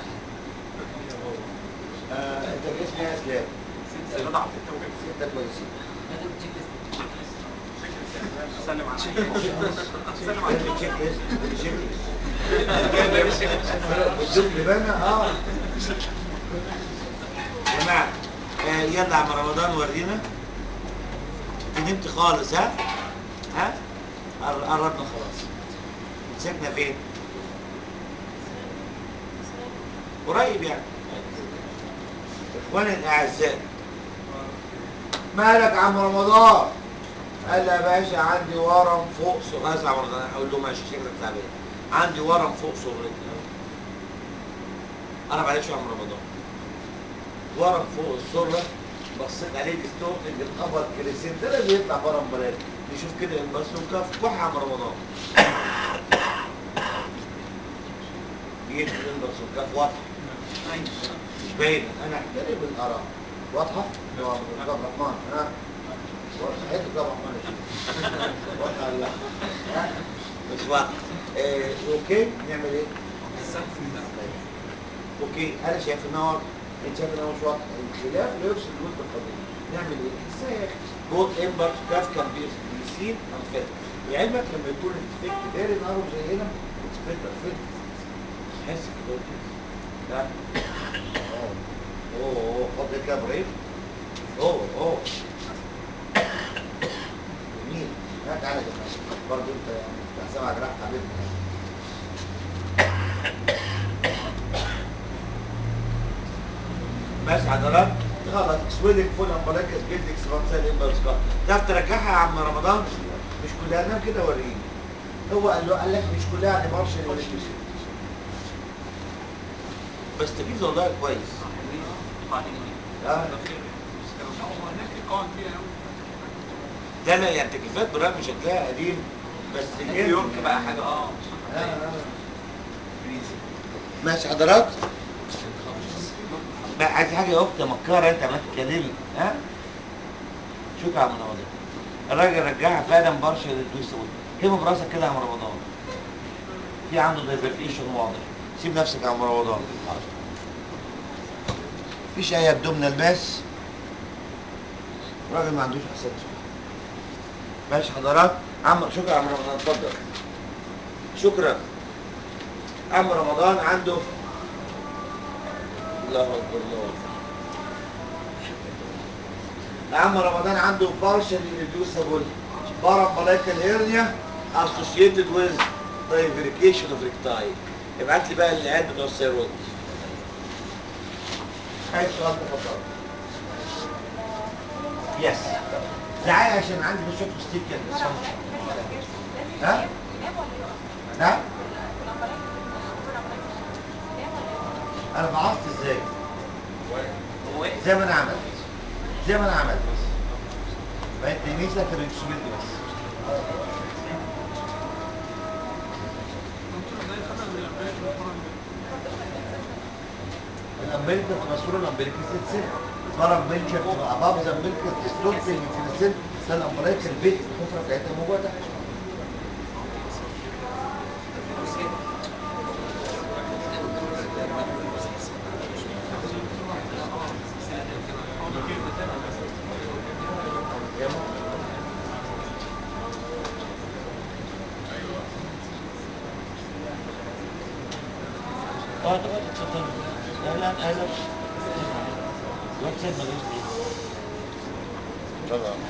آه، انت اسمك ايه يا اسلام؟ سلام عليكم انت كويسين لازم تشيك ليست سلم على سلم عليك تشيك ليست تشيك ليست بتشوف لبانا اه جماعة آه يلا يا عم رمضان ورينا انت نمت خالص ها ها قر- قربنا خلاص مسكنا فين قريب يعني اخواني الاعزاء مالك يا عم رمضان قال لي يا باشا عندي ورم فوق سرعه عم رمضان اقول له ماشي شكلك تعبان عندي ورم فوق سرتي انا معلش يا عم رمضان ورم فوق السره بصيت عليه ديستورتنج الابر كريسين ده اللي بيطلع بره المرايه نشوف كده الباسون كف كح يا عم رمضان بيدي الباسون كف واضحه مش باينه انا احترم الاراء واضحه؟ يا عبد الرحمن ها واضحه حته عبد الرحمن يا شيخ. واضحه ولا لا؟ ها مش واضحه آه، اوكي نعمل ايه؟ اوكي انا شايف ان هو انت شايف ان هو مش واضح الخلاف لا يفسد الود القضيه نعمل ايه؟ ازاي يا اخي؟ بوت امبرت كاف كان بيسين انفيت لعلمك لما يكون الديفكت داري نهاره زي هنا بيتر فيت تحس كده لا اوه اوه اوه خد كده بريك اوه اوه جميل لا تعالى يا جماعه برضه انت يعني بتحسبها جراح حبيبنا بس حضرات خلاص سويلك فول امبلاكس جلدك سبانسال امبلس تعرف ترجعها يا عم رمضان مش كلها نام كده وريني هو قال له قال لك مش كلها يعني بارشل ولا شيء بس تجيب والله كويس اه هو هناك ايقاع كبير قوي لا لا يعني تكييفات برغم شكلها قديم بس نيويورك بقى حاجه اه آه، آه. ماشي حضرات بقى عايز حاجه يا اخت مكاره انت ما تتكلمي ها شكرا يا عم رمضان الراجل رجعها فعلا برشا للدوسه كلمه براسك كده يا عم رمضان في عنده دايفرتيشن واضح سيب نفسك يا عم رمضان مفيش اي ابدومينال ماس الراجل ما عندوش احساس ماشي حضرات عم شكرا يا عم رمضان اتفضل شكرا عم رمضان عنده الله اكبر الله عم رمضان عنده partially reducible parabolical hernia associated with divergation of recti ابعت لي بقى العيال بتوع السيروت عايز سؤال تفضل يس تعالى عشان عندي بس شويه ستيك كده ها؟ ها؟ انا بعصت ازاي؟ هو ايه؟ زي ما انا عملت زي ما انا عملت بقيت تلميذة تريكسوميل بس دكتور ازاي خدها من الامريكا للفرنسا الامبليكا بتبقى صوره الامبليكا سلسله بره الامبليكا بتبقى اباب ذا امبليكا تستوت من السلسله ده الامبليكا البيت الحفره بتاعتها موجوده اه طبعا اتفضل لا لا لا لا واتساب ملوش دي طبعا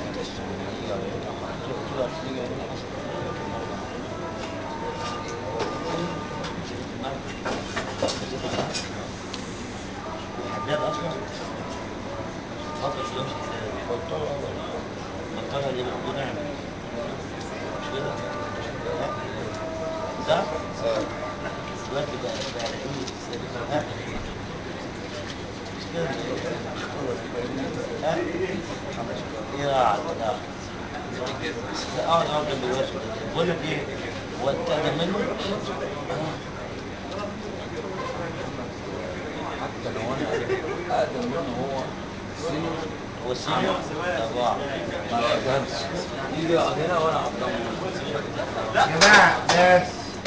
الحداد اصلا فتره شويه مش بطلوا اول بطلها اللي بنعمل مش كده؟ ها؟ صح؟ دلوقتي بقى بقى ايه ها؟ مش كده؟ ها؟ يا عبد اه اه جنب الوش بقول لك ايه هو انت اقدم منه؟ حتى لو انا اقدم منه هو سينيور هو السينيور طبعا ما اقدمش يجي يقعد هنا وانا اقدم يا جماعه ناس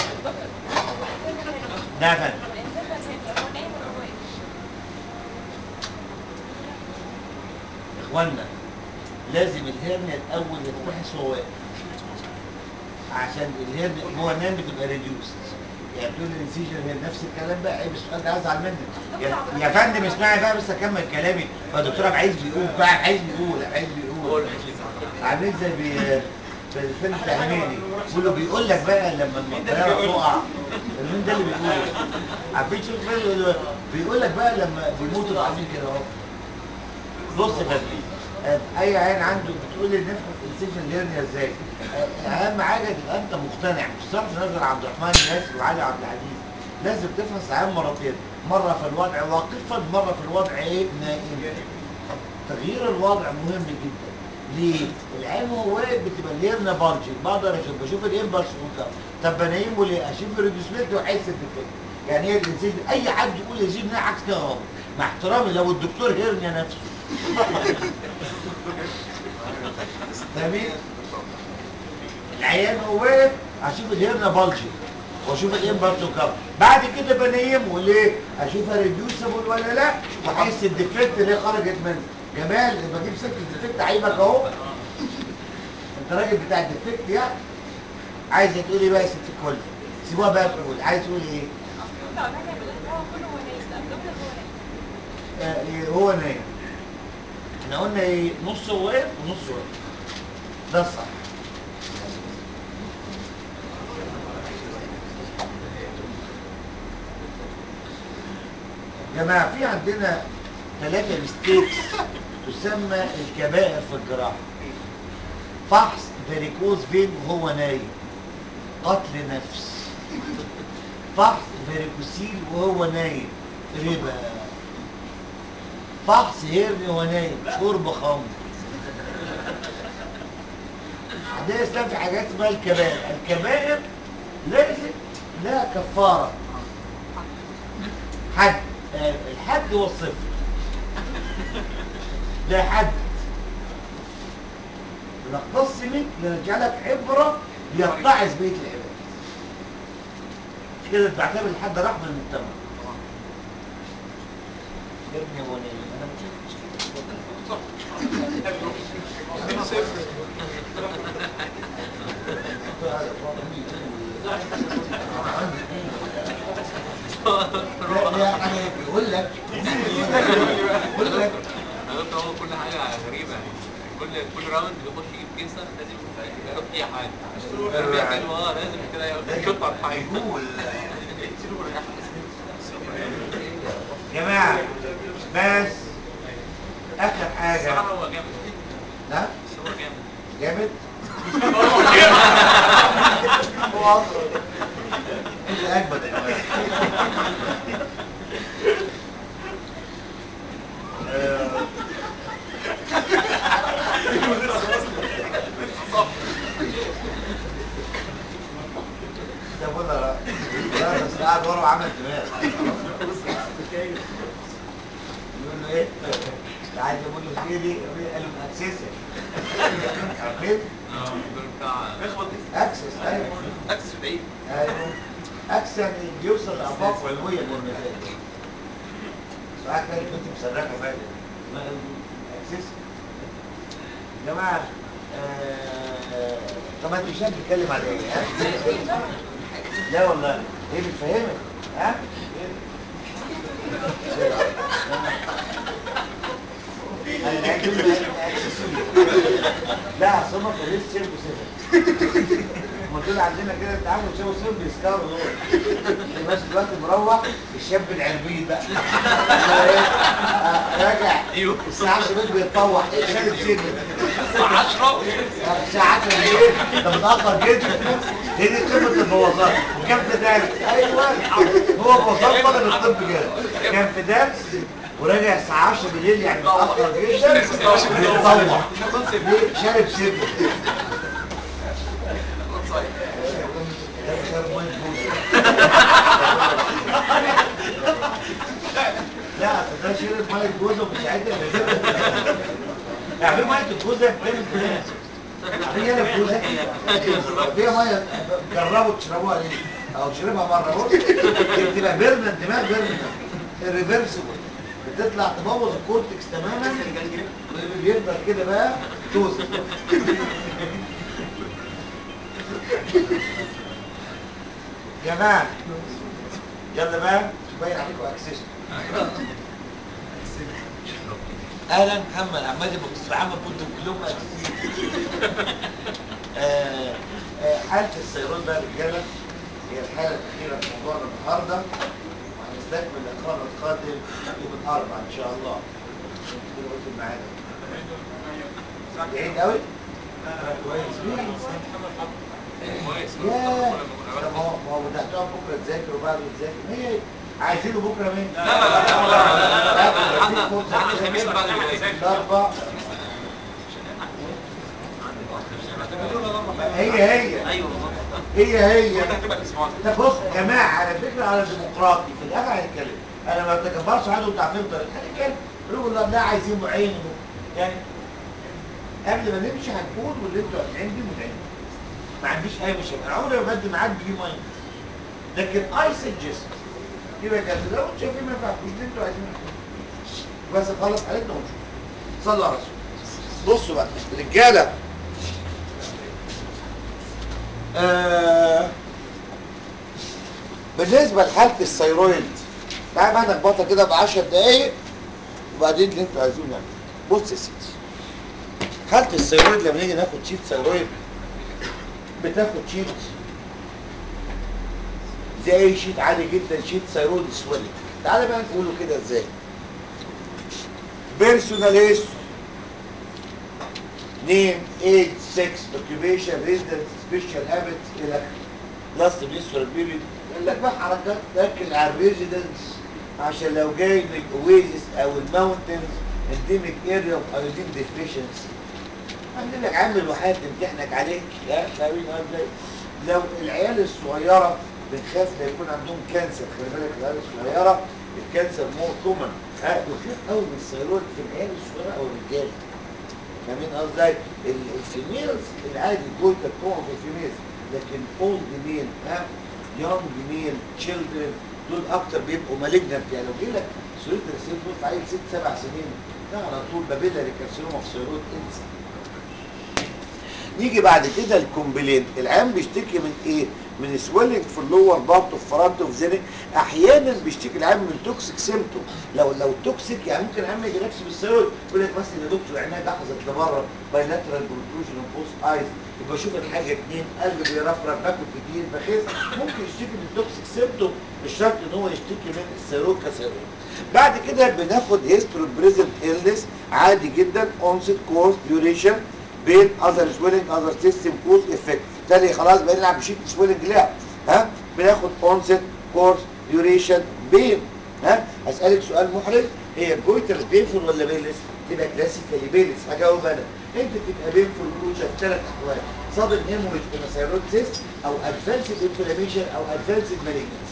ده فن اخوانا لازم الهرنيا الاول يتفحص وهو واقف عشان الهرنيا هو نام بتبقى ريديوس يعني بتقول الانسيجن هي نفس الكلام بقى عيب السؤال ده هزعل منك يا, يا فندم اسمعي بقى بس اكمل كلامي فالدكتور عبد العزيز بيقول بقى عبد العزيز بيقول عبد العزيز بيقول عاملين زي بي في الفيلم بتاع هنيدي بيقولوا بيقول لك بقى لما الطياره تقع مين ده اللي بيقول عارفين شو الفيلم بيقول- بيقول لك بقى لما بيموتوا بعدين كده اهو بص يا فندم آه، اي عين عنده بتقول لي نفهم الانسيجن ليرنيا ازاي آه، اهم حاجه تبقى انت مقتنع مش صرف نظر عبد الرحمن ياسر وعلي عبد العزيز لازم تفحص العين مرتين مره في الوضع واقفا مره في الوضع ايه نائم تغيير الوضع مهم جدا ليه؟ العين وهو واقف بتبقى الهرنه بلجي بقدر اشوف بشوف الامبلس قدام طب بنيمه ليه؟ اشوف الريدوسمنت واحس بالفكره يعني هي الانسيجن اي حد يقول يزيد عكس كده غلط مع احترامي لو الدكتور هرنيا نفسه فاهمين؟ العيان هو واقف اشوف الهرنه بلجي واشوف الامبلس وكم بعد كده بنيمه ليه؟ اشوفها ريديوسبل ولا لا واحس الديفكت اللي خرجت منه جمال بجيب سكه الديفكت عيبك اهو انت راجل بتاع الديفكت يعني عايزه تقولي بقى يا ست الكل سيبوها بقى تقول عايز تقول ايه؟ آه، إيه، هو نايم احنا قلنا ايه نص واقف ونص واقف ده الصح جماعة في عندنا ثلاثة ميستيكس تسمى الكبائر في الجراحة فحص فاريكوز فين وهو نايم قتل نفس فحص فاريكوسيل وهو نايم ربا فحص هيرني وهو نايم شرب خمر عندنا اسلام في حاجات اسمها الكبائر الكبائر لازم لها كفاره حد آه، الحد هو الصفر ده حد نقتص منك لنجعلك عبرة ليتعظ بيت العباد مش كده تعتبر الحد رحمة للمجتمع يا ابني هو نايم انا مش لا لا انا بقول لك بقول لك انا قلت هو كل حاجه غريبه يعني كل كل راوند بيخش يجيب كيسه لازم يروح فيها حاجه تربيه حلوه اه لازم كده يشط على الحاجه يا جماعه بس اخر حاجه الصراحه هو جامد لا بس هو جامد جامد انت اجمد يا جماعه آه، ده بقول لا لا بس قاعد ورا وعمل دماغ يقول له ايه؟ عايز اقول له في دي قال له اكسسر عارفين؟ اه الدور بتاع اكسس ايوه اكسس بعيد ايوه اكسس يعني بيوصل لافاق علويه من المزاج ساعات كده كنت مسرحه بقى ما اكسس يا جماعه آه، طب انت مش بتتكلم على ايه ها؟ لا والله ايه بتفهمك ها؟ انا عايز اقول لك اكسسوري لا اصل هم في لسه شربوا سيجاره هم دول عندنا كده التعامل شبه سيجاره بيسكروا دول بس دلوقتي مروح الشاب العربيد بقى آه، راجع الساعه 10 بالليل بيتطوح ايه شارب سيجاره الساعه 10 الساعه 10 بالليل ده متاخر جدا هي دي قمه البوظان وكان في درس ايوه هو بوظان طالب الطب كده كان في درس وراجع الساعه 10 بالليل يعني متاخر جدا بيتطوح ليه؟ شارب سيجاره لا اصل ده شرب ميه جوزه وبتساعدنا يعني ميه الجوزه بتعمل كده عارفين انا الجوزه فيها ميه جربوا تشربوها ليه او شربها مره بص بتبقى بيرنا الدماغ بيرنا الريفرسبل بتطلع تبوظ الكورتكس تماما بيفضل كده بقى جوزه يا جماعه يلا بقى باين عليكم اكسشن اهلا محمد عمال يبقى محمد كنتوا كلهم اكسشن آه، آه، حاله السيرود بقى رجاله هي الحاله الاخيره في موضوعنا النهارده وهنستكمل اللقاء القادم يوم الاربعاء ان شاء الله كده قلت معانا بعيد قوي كويس كويس ياه طب ما هو ما هو ده هتقعد بكره تذاكر وبعد تذاكر ما هي عايزينه بكره مين؟ لا لا لا لا لا لا عندنا عندنا الخميس اللي بعد اللي جاي الاربع هي هي ايوه هي هي هتبقى الاسبوع ده طب بص يا جماعه على فكره على ديمقراطي في الاخر هنتكلم انا ما بتكبرش عنده بتاع فلتر هنتكلم نقول لا لا عايزين معين يعني قبل ما نمشي هنقول واللي انتوا قاطعين بيه متعين ما عنديش اي مشاكل انا عمري ما بدي معاك بيه مايند لكن اي سجست يبقى كده لو انتوا شايفين ما ينفعش اللي انتوا عايزينه بس خلص حالتنا ونشوف صلوا على رسول بصوا بقى رجاله آه بالنسبه لحاله الثيرويد تعالى بقى نخبطها كده ب 10 دقايق وبعدين اللي انتوا عايزينه نعمله بص يا سيدي حاله الثيرويد لما نيجي ناخد شيت ثيرويد بتاخد شيت زي اي شيت عادي جدا شيت ثيرويد سويلنج تعالى بقى نقوله كده ازاي بيرسوناليست نيم ايج سكس اوكيبيشن ريزيدنس سبيشال هابتس الى لاست بيسور بيبي يقول لك بقى حركات تاكل على الريزيدنس عشان لو جاي من الاويزيس او الماونتنز انديميك اريا اوف ايودين ديفيشنسي عندنا لك عامل وحيد تمتحنك عليه لا فاهمين ازاي لو العيال الصغيره بنخاف لا يكون عندهم كانسر خلي بالك العيال الصغيره الكانسر مور كومن ها بنخاف قوي من الثيرويد في العيال الصغيره او الرجال فاهمين قصدي ال- الفيميلز العادي جويتر كومن في الفيميلز لكن اولد ميل ها يونج ميل تشيلدرن دول اكتر بيبقوا مالجنت يعني لو جه لك سوريت الرسيل دول في عيل ست سبع سنين ده على طول بابيلا ريكارسينوما في ثيرويد انسى نيجي بعد كده الكومبلين العيان بيشتكي من ايه من سويلنج في اللور بارت اوف فرونت اوف زينك احيانا بيشتكي العيان من توكسيك سيمتوم لو لو توكسيك يعني ممكن العيان ما يجيلكش بالثيرويد يقول لك مثلا يا دكتور عينيا جحظت لبره بايلاترال بروتروجن بوست ايز يبقى اشوف الحاجه اتنين قلبي بيرفرف باكل كتير بخس ممكن يشتكي من توكسيك سيمتوم مش شرط ان هو يشتكي من الثيرويد كثيرويد بعد كده بناخد هيستوري بريزنت إلنس عادي جدا اونست كورس ديوريشن بين اذر سويلنج اذر سيستم كوز افكت تاني خلاص بقينا نلعب بشيت سويلنج لعب ها بناخد اونست كورس ديوريشن بين ها اسالك سؤال محرج هي جويتر بينفول ولا بيلس تبقى كلاسيكالي بيلس هجاوب انا انت تبقى بينفول كوتشر في ثلاث احوال صادم هيموريج بنسيروت سيست او ادفانسد انفلاميشن او ادفانسد مالجنس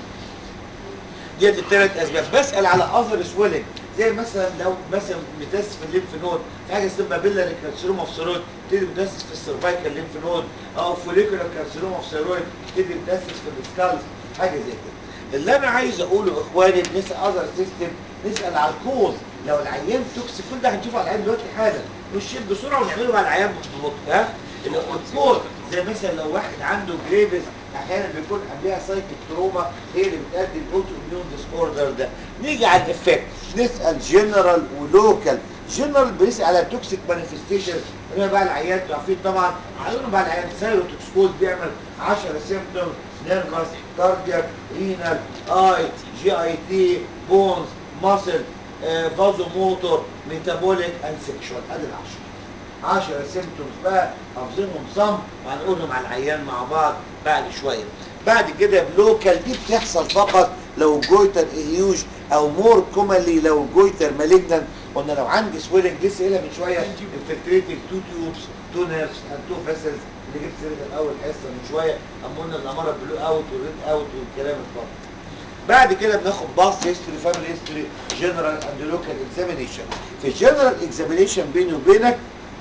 ديت الثلاث اسباب بسال على اذر سويلنج زي مثلا لو مثلا متاسس في الليمف نود في حاجه اسمها بابيلا كارسينوما في ثيرويد تبتدي متاسس في السيرفايكال ليمف نود او فوليكولار كارسينوما في ثيرويد تبتدي متاسس في السكالز حاجه زي كده اللي انا عايز اقوله اخواني نسال اذر سيستم نسال على الكوز لو العيان توكسيك كل ده هنشوفه على العيان دلوقتي حالا نشيل بسرعه ونعمله على العيان ببطء ها الكوز زي مثلا لو واحد عنده جريفز احيانا بيكون قبلها سايكل تروما هي اللي بتؤدي الاوتو اميون ديس اوردر ده نيجي على الافكت نسال جنرال ولوكال جنرال بنسال على توكسيك مانيفستيشن اللي هو بقى العيان انتوا عارفين طبعا هنقول بقى العيان سايروتوكسكوز بيعمل 10 سيمبتوم نيرفس كاردياك رينال اي جي اي تي بونز ماسل فازو موتور ميتابوليك اند سيكشوال ادي العشرة 10 سيمبتومز بقى حافظينهم صم وهنقولهم على العيان مع بعض بعد شويه بعد كده بلوكال دي بتحصل فقط لو جويتر هيوج او مور كومنلي لو جويتر مالجنان قلنا لو عندي سويلنج لسه قايلها من شويه انفلتريتنج تو تيوبس تو نيرفز اند تو فيسلز اللي جبت سيرتها اول حصه من شويه اما قلنا الاماره بلو اوت والريد اوت والكلام الفاضي بعد كده بناخد باص هيستوري فاميلي هيستوري جنرال اند لوكال اكزامينيشن في الجنرال اكزامينيشن بيني وبينك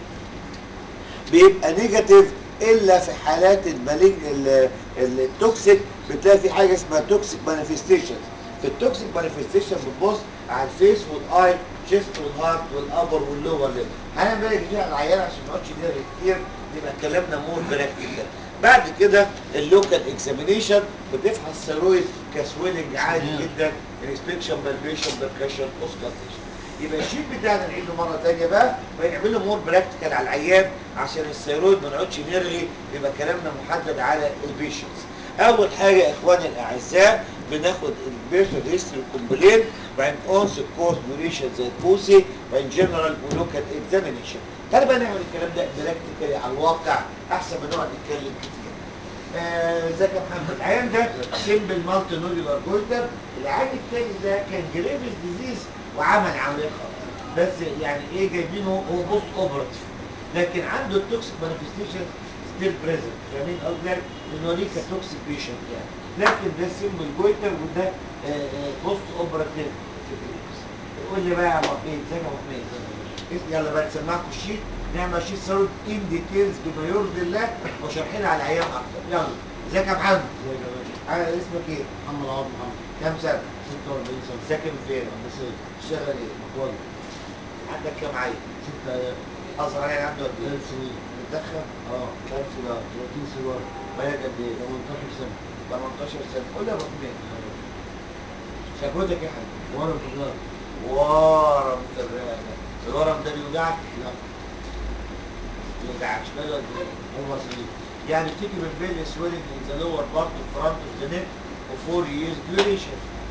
بيبقى نيجاتيف الا في حالات المالج ال- ال- التوكسيك بتلاقي في حاجه اسمها توكسيك مانيفستيشن في التوكسيك مانيفستيشن بتبص على الفيس والاي تشيست والهارت والابر واللور ليب هنعمل بالك فيها على العيان عشان ما نقعدش نقرا كتير يبقى كلامنا مور براكتيكال بعد كده اللوكال اكزامينيشن بتفحص الثيرويد كسويلنج عادي جدا انسبكشن بالبيشن بركشن اوسكارتيشن يبقى الشيت بتاعنا نعيده مره ثانيه بقى ونعمله مور براكتيكال على العيان عشان الثيرويد ما نقعدش نرغي يبقى كلامنا محدد على البيشنتس اول حاجه يا اخواني الاعزاء بناخد البيرسون هيستوري كومبلين وبعدين اونس كورس ديوريشن زي الكوسي وبعدين جنرال ولوكال اكزامينيشن تعالى بقى نعمل الكلام ده براكتيكالي على الواقع احسن ما نقعد نتكلم كتير آه، ازيك يا محمد العيان ده سيمبل مالتي نودولار جويتر العيان التاني ده كان جريفز ديزيز وعمل عمليه خطا بس يعني ايه جايبينه هو بوست اوبراتيف لكن عنده التوكسيك مانيفستيشن ستيل بريزنت فاهمين قصدي انه ليه كتوكسيك بيشنت يعني لكن ده سيمبل جويتر وده بوست اوبراتيف قول لي بقى يا ابو حميد ازيك يا ابو حميد اسم- يلا بقى نسمعكم الشيت نعمل شيت سرد ان ديتيلز بما يرضي الله وشارحين على العيان اكتر يلا ازيك يا محمد آه، اسمك ايه؟ محمد عوض محمد كام سنه؟ 46 سنة ساكن فين؟ بس ايه شغال ايه؟ مقوالي عندك كام عيل؟ ست ايام اصغر عيل عنده قد ايه؟ ثلاث سنين بتدخن؟ اه كام سيجاره؟ 30 سيجارة بقالك قد ايه؟ 18 سنة 18 سنه قول لي يا ابو حميد شكوتك ايه يا حبيبي؟ ورم في الظهر ورم في الرقبه الورم ده بيوجعك؟ لا بيوجعكش بقاله قد ايه؟ أربع سنين يعني بتيجي من بين سويلنج ان ذا لور بارت اوف فرونت اوف ذا نيك وفور ييرز ديوريشن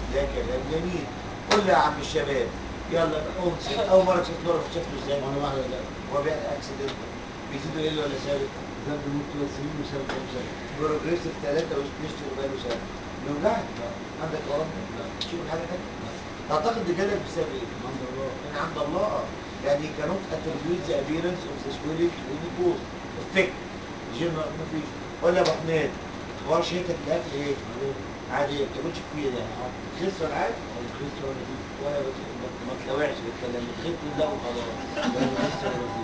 ده كلام جميل قول لي يا عم الشباب يلا انصت اول مره شفت مره شكله ازاي مرة واحدة لا هو بيعمل اكسيدنت بيزيدوا يقل ولا ثابت ده بيموت ثلاث سنين وساب كام سنة بروجريسيف ثلاثة وسبيشتي وبقاله سنة بيوجعك عندك ورم تشوف حاجة تانية تعتقد ده جالك بسبب ايه؟ الحمد لله من عند الله اه يعني كانوت attribute the appearance of the swelling in the bone thick general مفيش ولا يا ابو حماد اخبار شهيتك الاكل ايه؟ عادي ما بتاكلش كتير يعني خس ولا عادي؟ الخس ولا دي ولا بت- ما- ما تلوعش بالكلام الخف لا وخلاص لا الخس ولا دي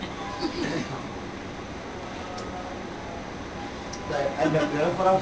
طيب قلبك بيرفرف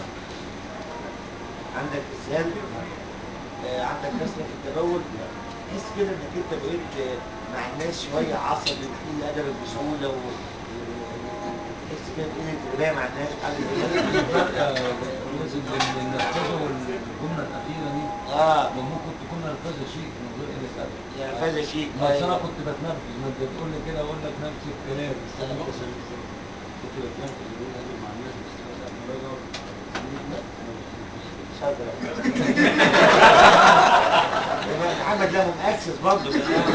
عندك اسهال آه عندك كسرة في التبول تحس كده انك انت بقيت آه، مع الناس شوية عصبي وتقل ادبك بسهولة و تحس كده بقيت رباية مع الناس حاجة زي كده لازم النرفزة والجملة الأخيرة دي اه ما ممكن تكون نرفزة شيء من غير قلة أدب يعني فاز شيء بس أنا كنت بتنرفز ما أنت بتقول لي كده أقول لك نفس الكلام بس انا بقصد كنت بتنرفز وبقول أدب مع الناس بس أنا لما باجي أقعد شاطر يبقى محمد له اكسس برضه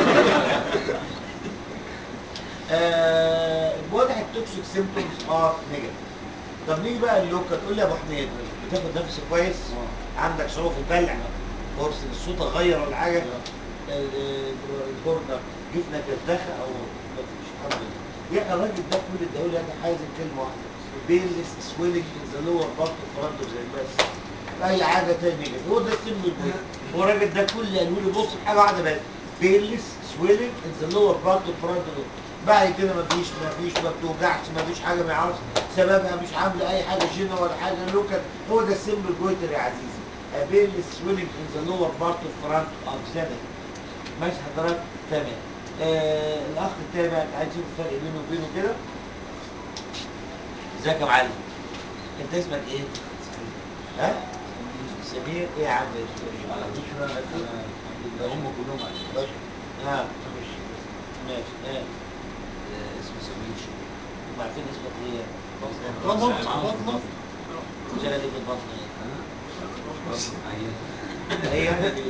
آه واضح التوكسيك سيمبتومز ار نيجاتيف طب نيجي بقى اللوكا تقول لي يا ابو حميد بتاخد نفس كويس عندك صعوبه في البلع فرص ان الصوت اتغير ولا حاجه ال- البورنر جفنك ارتخى او مفيش الحمد لله يعني الراجل ده كل الدولة يعني حازم كلمه واحده بيلس سويلنج ان ذا لور بارت اوف فرونت زي بس اي حاجه تانية كده هو ده السم البوي هو الراجل ده كل اللي قالوا لي بص في حاجه واحده بس بيلس سويلنج ان ذا لور بارت اوف فرونت بعد كده مفيش مفيش ما بتوجعش مفيش حاجه ما يعرفش سببها مش عامله اي حاجه جينا ولا حاجه لوكال هو ده السم الجويتر يا عزيزي بيلس سويلنج ان ذا لور بارت اوف فرونت اوف زنك ماشي حضرتك تمام آه الاخ التاني بقى عايز يشوف الفرق بينه وبينه كده ازيك يا معلم انت اسمك ايه؟ ها؟ سمير ايه يا عم على فكرة أنا الحمد لله هم كلهم عايزين اه ماشي اه اسمه سمير شو هم عارفين اسمك ايه؟ بطنة بطنة شغال ايه في البطن ايه؟ عيان هي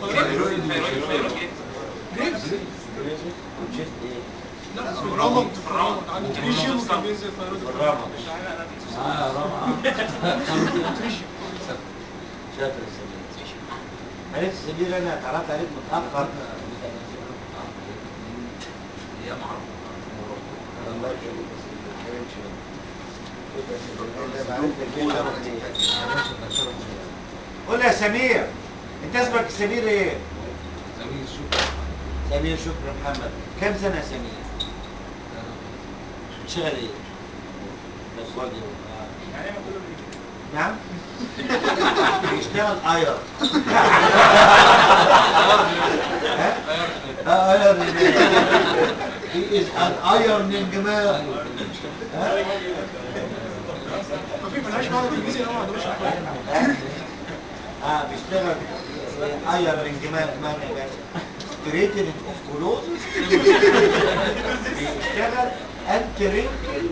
ريبس وشفت ايه؟ لا في الرمض في الرمض عندي تريشيوم كان بينزل في في الرمض اه رابعة شاطر يا سمير عرفت سمير انا اتعرفت عليك متاخر هي معروفة الله يخليك يا سمير ما تحرمش منك. شوف يا سمير، أنا بعرفك كده وأنت- قول لي يا سمير انت اسمك سمير ايه؟ سمير شكرا سمير شكري محمد كم سنة يا سمير؟ بتشتغل ايه؟ بس راجل آه. يعني انا كله بيجي نعم؟ بيشتغل اير ها؟ اه ايرن هي از ان ايرنينج مان ففي ملهاش معنى بالانجليزي انا ما عندوش اه بيشتغل ايرنينج مان مان يا باشا تريتنج اوف كلوز بيشتغل انتي رينكل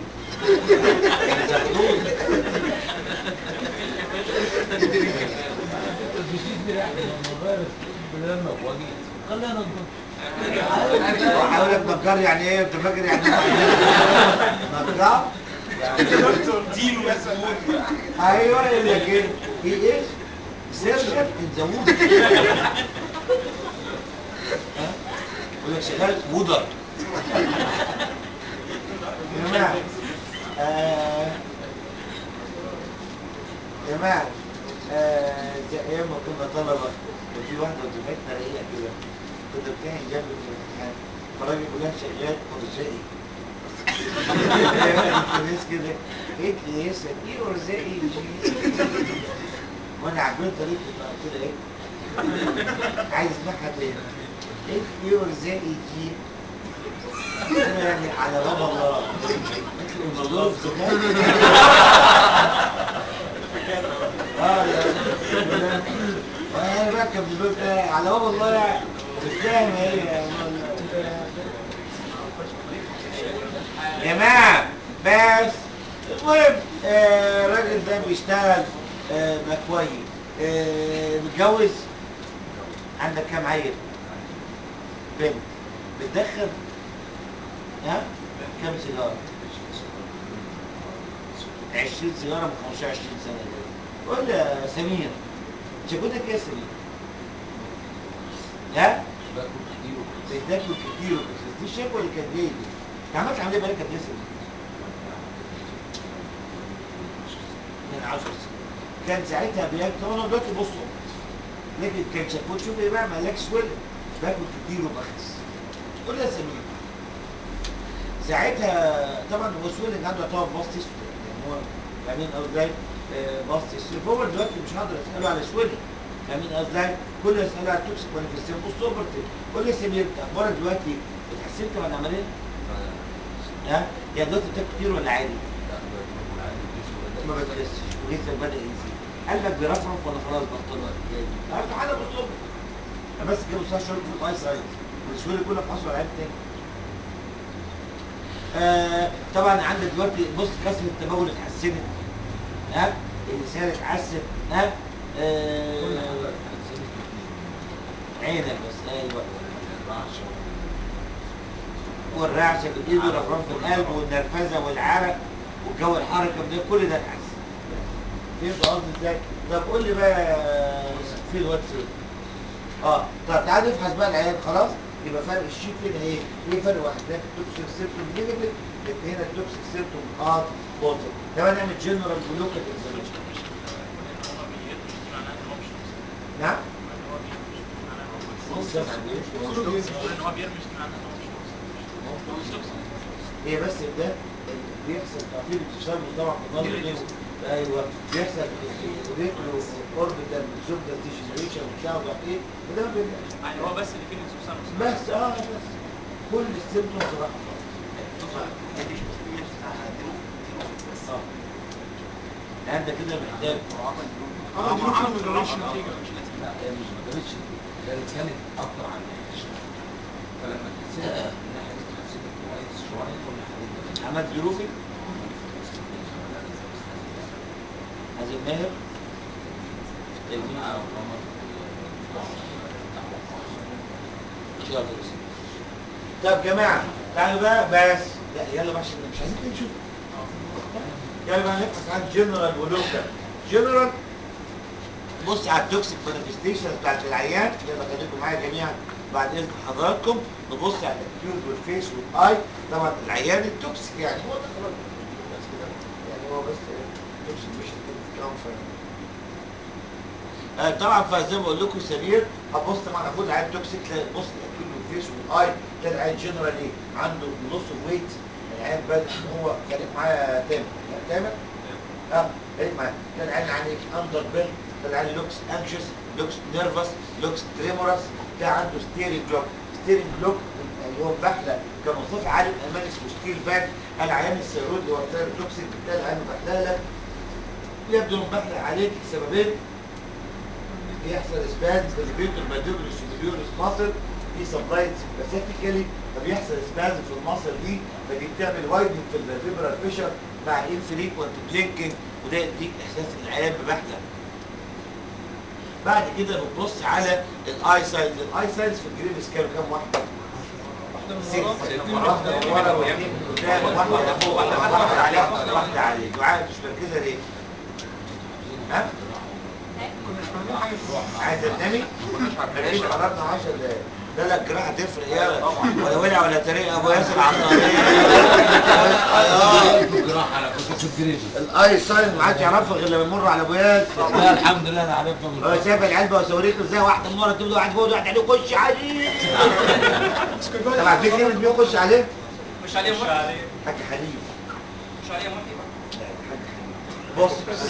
بيشيل لي ريحة من الفيروس بدل ما بواجي خلينا نضبط بحاول اتنكر يعني ايه انت فاكر يعني نكر دين ويسأل ايوه يقول لك ايه هي از سيرجن ان ذا وود يقول لك شغال وودر يا جماعه آه، يا جماعه آه، زي ايام ما كنا طلبه كان في واحده دفعتنا رقيقه كده كنا بنمتحن جنب في الامتحان فالراجل يقول لها شغال ارزاقي الناس كده قلت لي يا سيد ايه ارزاقي وانا عجبني طريقتي فقلت لها ايه عايز اسمعها تاني قلت لي ايه ارزاقي دي قلت لها يعني على باب الله قلت لي الله اه لا انا بقى كان بيقول إيه، على باب الله يعني مش فاهم ايه يا جماعه بس المهم آه، الراجل ده بيشتغل آه، مكوي آه، متجوز عندك كام عيل؟ بنت بتدخن؟ ها؟ كام سيجاره؟ 20 سيجاره من 25 سنه كده قول لي يا سمير شكوتك ايه يا سمير؟ ها؟ باكل كتير وكده. بتاكل كتير وبس دي شكوى اللي كانت جايه دي انت عملت عمليه بالك قد ايه يا سمير؟ من 10 سنين كان ساعتها بياكل طبعا هو دلوقتي بصوا لكن كان شكوت شوف ايه بقى ما قالكش ولد باكل كتير وبخس قول لي يا سمير ساعتها طبعا هو سويلنج عنده يعتبر باستس يعني هو فاهمين قصدي ازاي؟ آه، باستس هو دلوقتي مش هقدر اساله على سويلنج فاهمين قصدي ازاي؟ كل اللي اساله على التوكسيك مانيفستيشن بص اوبرتي قول لي يا سمير انت اخبارك دلوقتي اتحسنت بعد العمليه؟ ها؟ يعني دلوقتي بتاكل كتير ولا عادي؟ ما بتخسش وجسمك بدا يزيد قلبك بيرفرف ولا خلاص بطل عارف حاجه بالصبر بس كده بص شرب في الايس رايت والسويل كله في حصر عيب تاني آه طبعا عندك دلوقتي بص كثره التبول اتحسنت ها اللسان اتحسن ها آه عينك بس ايوه والرعشه في الايد والرفران في القلب والنرفزه والعرق والجو الحركه ده كل ده اتحسن فهمت قصدي ازاي؟ طب قول لي بقى في الواتساب اه طب تعالى نفحص بقى العيان خلاص يبقى فرق الشيك هنا ايه؟ ايه فرق واحد ده التوكسيك سيمتوم نيجاتيف لكن هنا التوكسيك سيمتوم اه بوزيتيف طب نعمل جنرال ولوكال اكزامينشن نعم بص بس هي بس ده اللي بيحصل تعطيل التشابه طبعا في النظر ليه ايوه بيحصل ريترو اوربيتال زوبدا ديجنريشن وبتاع وبتاع ايه وده ما بيرجعش يعني هو بس اللي فيه الانسوسان بس اه بس كل السيمتومز راحت اه يعني انت كده محتاج اه ما عمل ما جابش نتيجه مش لازم لا هي مش ما جابتش هي كانت اكتر عن النتيجه فلما حسيت من ناحيه حسيت كويس شويه ولا حسيت عملت ظروفي حازم ماهر مع عمر يلا يا سيدي. طب جماعه تعالوا بقى بس لا يلا بقى عشان مش عايزين نشوف يلا بقى نبحث عن جنرال ولوكال جنرال بص على التوكسيك مانيفستيشن بتاعت العيان يلا خليكم معايا جميعا بعد اذن حضراتكم نبص على الاكيوت والفيس والاي طبعا العيان التوكسيك يعني هو ده خلاص بس كده يعني هو بس التوكسيك مش الكونفرنس آه طبعا فزي ما بقول لكم سرير هتبص طبعا هاخد العيان توكسيك تلاقي بص الاكيوت والفيس والاي تلاقي العيان جنرال ايه عنده نص ويت العيان بدا ان هو خليك معايا تامر تامر اه خليك معايا تلاقي العيان عليك اندر بيل تلاقي العيان لوكس انكشس لوكس نيرفس لوكس تريمورس تلاقي عنده ستيرنج بلوك ستيرنج بلوك اللي هو البحله كان مصطفى عالم الماني اسمه ستيل باك قال عيان السيرود اللي هو الثير توكسيك بتلاقي العيان بحلالك يبدو انه بحلق عليك لسببين بيحصل اسباز في الفيتور مانديبولو سوبريورس ماسل دي سبلايد سباسيفيكالي فبيحصل اسباز في الماسل دي فدي بتعمل وايدنج في الفيبرال فيشر مع انفريكوانت بلينكينج وده يديك احساس ان العيان ببحلق بعد كده بتبص على الاي سايز الاي سايز في الجريب سكان كام واحده؟ واحده من ورا واثنين من قدام واحده فوق واحده واحده عليك واحده عليك دعاء مش مركزه ليه؟ ها؟ عايزه تنامي؟ مفيش قربنا 10 دقايق لا لا الجراحه تفرق يا ولا ولع ولا طريق ابو ياسر عطارين الجراحه انا كنت في الجريج الاي ساين ما عادش يعرفها غير لما يمر على ابو ياسر لا الحمد لله انا عرفت هو شايف العلبه وصوريك ازاي واحده من ورا تبدا واحد فوق واحد عليه خش عليه طبعا في كلمه مين يخش عليه؟ مش عليه محي حاج حليم مش عليه محي بص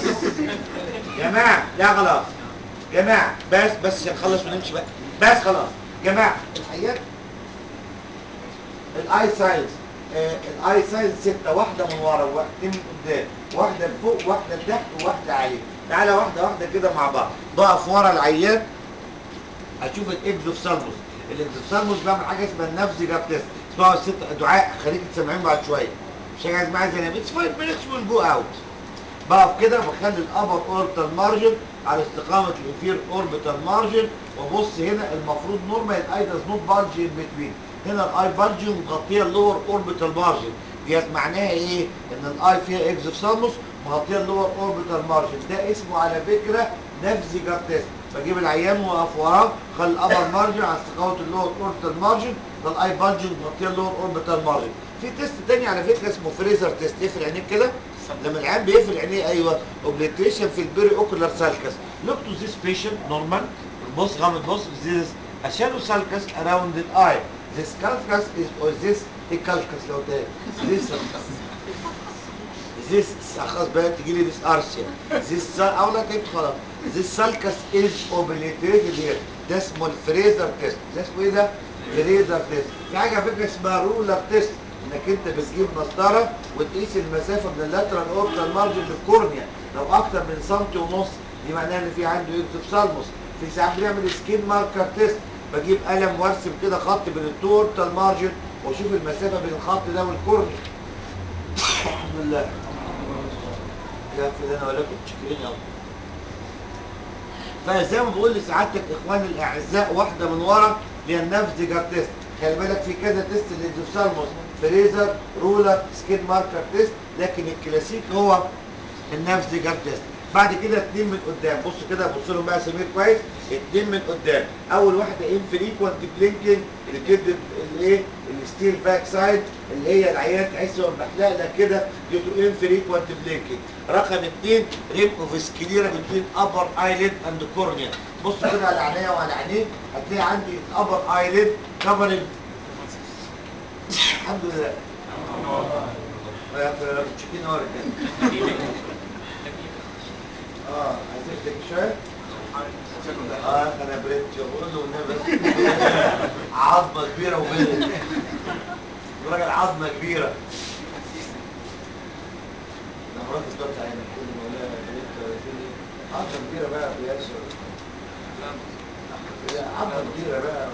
جماعة لا خلاص جماعة بس بس عشان نخلص ونمشي بقى بس خلاص جماعة الحقيقة الاي سايز آه الاي سايز ستة واحدة من ورا وواحدتين من قدام واحدة لفوق واحدة لتحت وواحدة عليه تعالى واحدة واحدة كده مع بعض بقف ورا العيان هتشوف الاكزوفسالموس الاكزوفسالموس بيعمل حاجة اسمها النفس جاب تيست اسمها الست دعاء خليك تسمعين بعد شوية مش حاجة اسمها زي اتس 5 minutes ويل جو اوت بقف كده بخلي الابر اورتال مارجن على استقامه الانفير اوربيتال مارجن وبص هنا المفروض نورمال الاي داز نوت بالج ان بتوين هنا الاي بالج مغطيه اللور اوربيتال مارجن ديت معناها ايه ان الاي فيها اكزوثالموس مغطيه اللور اوربيتال مارجن ده اسمه على فكره نافزيجر تيست بجيب العيان واقف وراه خلي الابر مارجن على استقامه اللور اوربيتال مارجن ده الاي بالج مغطيه اللور اوربيتال مارجن في تيست تاني على فكره اسمه فريزر تيست يقفل عينيك كده لما العيان بيقفل عينيه ايوه اوبليتريشن في البيري اوكولار سالكس لوك تو ذيس بيشنت نورمال بص غامض بص ذيس اشالو سالكس اراوند الاي ذيس كالكس از او ذيس ايه كالكس لو ده ذيس ذيس خلاص بقى تجي لي ذيس ارشيا ذيس او لا كده خلاص ذيس سالكس از اوبليتريتد هير ده اسمه الفريزر تيست ده اسمه ايه ده؟ فريزر تيست في حاجه على فكره اسمها رولر تيست انك انت بتجيب مسطره وتقيس المسافه من اللاترال اوربيتال مارجن للكورنيا لو اكتر من سنتي ونص دي معناها ان في عنده اكتوفسالموس في ساعات بنعمل سكين ماركر تيست بجيب قلم وارسم كده خط بين التو اوربيتال مارجن واشوف المسافه بين الخط ده والكورنيا الحمد لله يكفي انا ولكم شاكرين قوي فزي ما بقول لسعادتك اخواني الاعزاء واحده من ورا اللي هي النافزيجر تيست خلي بالك في كذا تيست للزوفسالموس فريزر رولر سكين ماركر تيست لكن الكلاسيك هو النافزيجر تيست بعد كده اتنين من قدام بص كده بص لهم بقى سمير كويس اتنين من قدام اول واحده انفريكوانت بلينكينج اللي بتدي الايه الستيل باك سايد اللي هي العيان تحس هو محلقلك كده دي انفريكوانت بلينكينج رقم اتنين ريم اوف سكليرا بتوين ابر ايليد اند كورنيا بص كده على عينيا وعلى عينيه هتلاقي عندي الابر ايليد كفرنج الحمد لله تشيكين اوريك اه عايزين تك شويه اه انا بريت بقول له النبي عظمه كبيره وبلد الراجل عظمه كبيره انا مراتي بتقطع عيني كل ما اقول لها بريت تقول لي عظمه كبيره بقى يا ياسر عظمه كبيره بقى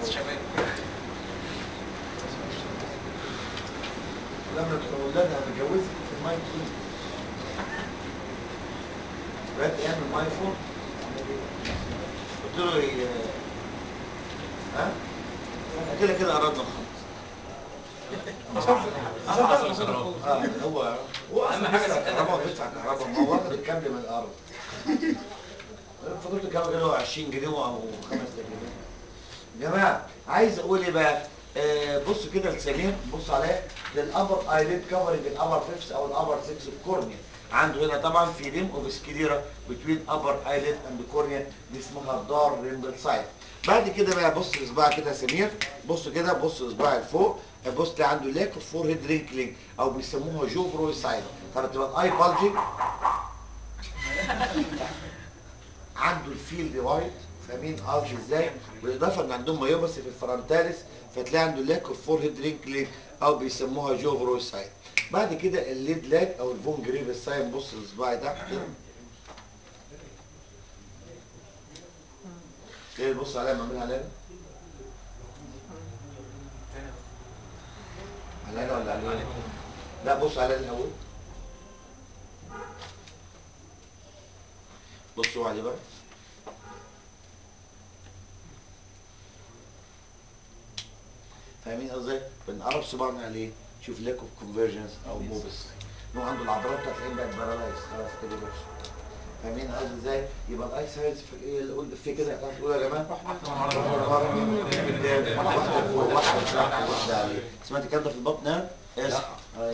لما تقول لها انا متجوزك في الماي تقول بقيت ايام الماي فون قلت له ايه ها كده كده قربنا نخلص اه هو هو اهم حاجه الكهرباء بيدفع كهرباء ما هو واخد الكابل من الارض فضلت الكابل كده 20 جنيه او 5 جنيه يا جماعه عايز اقول ايه بقى آه بص كده لسمير بص عليا ده الابر ايليد كفرنج الابر فيفس او الابر 6 الكورنيا عنده هنا طبعا في ريم اوف سكليرا بتوين ابر ايليد اند كورنيا دي اسمها الدار ريمبل سايد بعد كده بقى بص لصباع كده يا سمير بص كده بص لصباع لفوق بص تلاقي عنده لاك اوف فور هيد رينكلينج او بيسموها جوفروي سايد طب تبقى الاي بالجنج عنده الفيلد وايد فاهمين ارج ازاي بالاضافه ان عندهم مايوبس في الفرنتاليس فتلاقي عنده لاك اوف فور هيد رينكلينج او بيسموها جوفروي سايد بعد كده الليد لاك او الفون جريف ساين بص لصباعي تحت كده ايه بص عليها بعملها عليها علينا ولا علينا لا بص عليها الاول بصوا عليه بقى فاهمين قصدي بنقرب صباعنا عليه شوف لاك اوف كونفرجنس او موبس انه عنده العضلات بتاعت العين بقت بارالايز خلاص كده بس فاهمين قصدي ازاي يبقى الاي سايز في ايه اللي قلت في كده هتعرف تقول يا جماعه واحده واحده فوق واحده تحت واحده عليه سمعت الكلام ده في البطن ها؟ اسف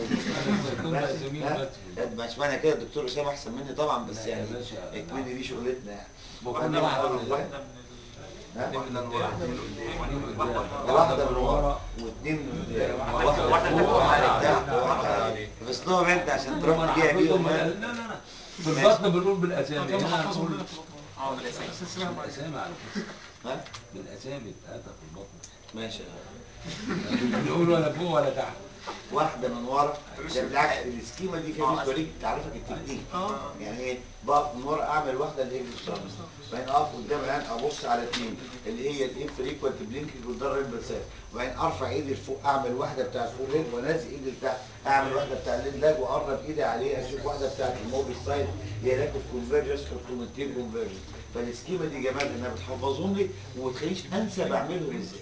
ما اشمعنى كده الدكتور اسامه احسن مني طبعا بس يعني اكملي دي شغلتنا يعني وكنا واحده واحدة واحده من ورا واثنين من قدام واحده واحدة فوق فوق واحده وواحدة تحت واحده عليه بس لهم انت عشان تروح تبيع بيهم لا لا لا في البطن بنقول بالاسامي هنا هنقول اه بالاساس بالاسامي على فكره ها بالاسامي بتاعتها في البطن ماشي بنقول ولا فوق ولا تحت واحده من ورا ده بالعكس السكيمه دي فيها بتوريك تعرفك التكنيك يعني ايه بقف من ورا اعمل واحده اللي هي الشرمس بعدين اقف قدام العين ابص على اثنين اللي هي الانفريكوانت بلينكينج والضرر البسات وبعدين ارفع ايدي لفوق اعمل واحده بتاع الفور هيد وانزل ايدي لتحت اعمل واحده بتاع الليد لاج واقرب ايدي عليه اشوف واحده بتاعت الموبي سايد هي لاك اوف كونفرجنس اوتوماتيك كونفرجنس فالسكيما دي جمال انها بتحفظهم لي وما تخليش انسى بعملهم ازاي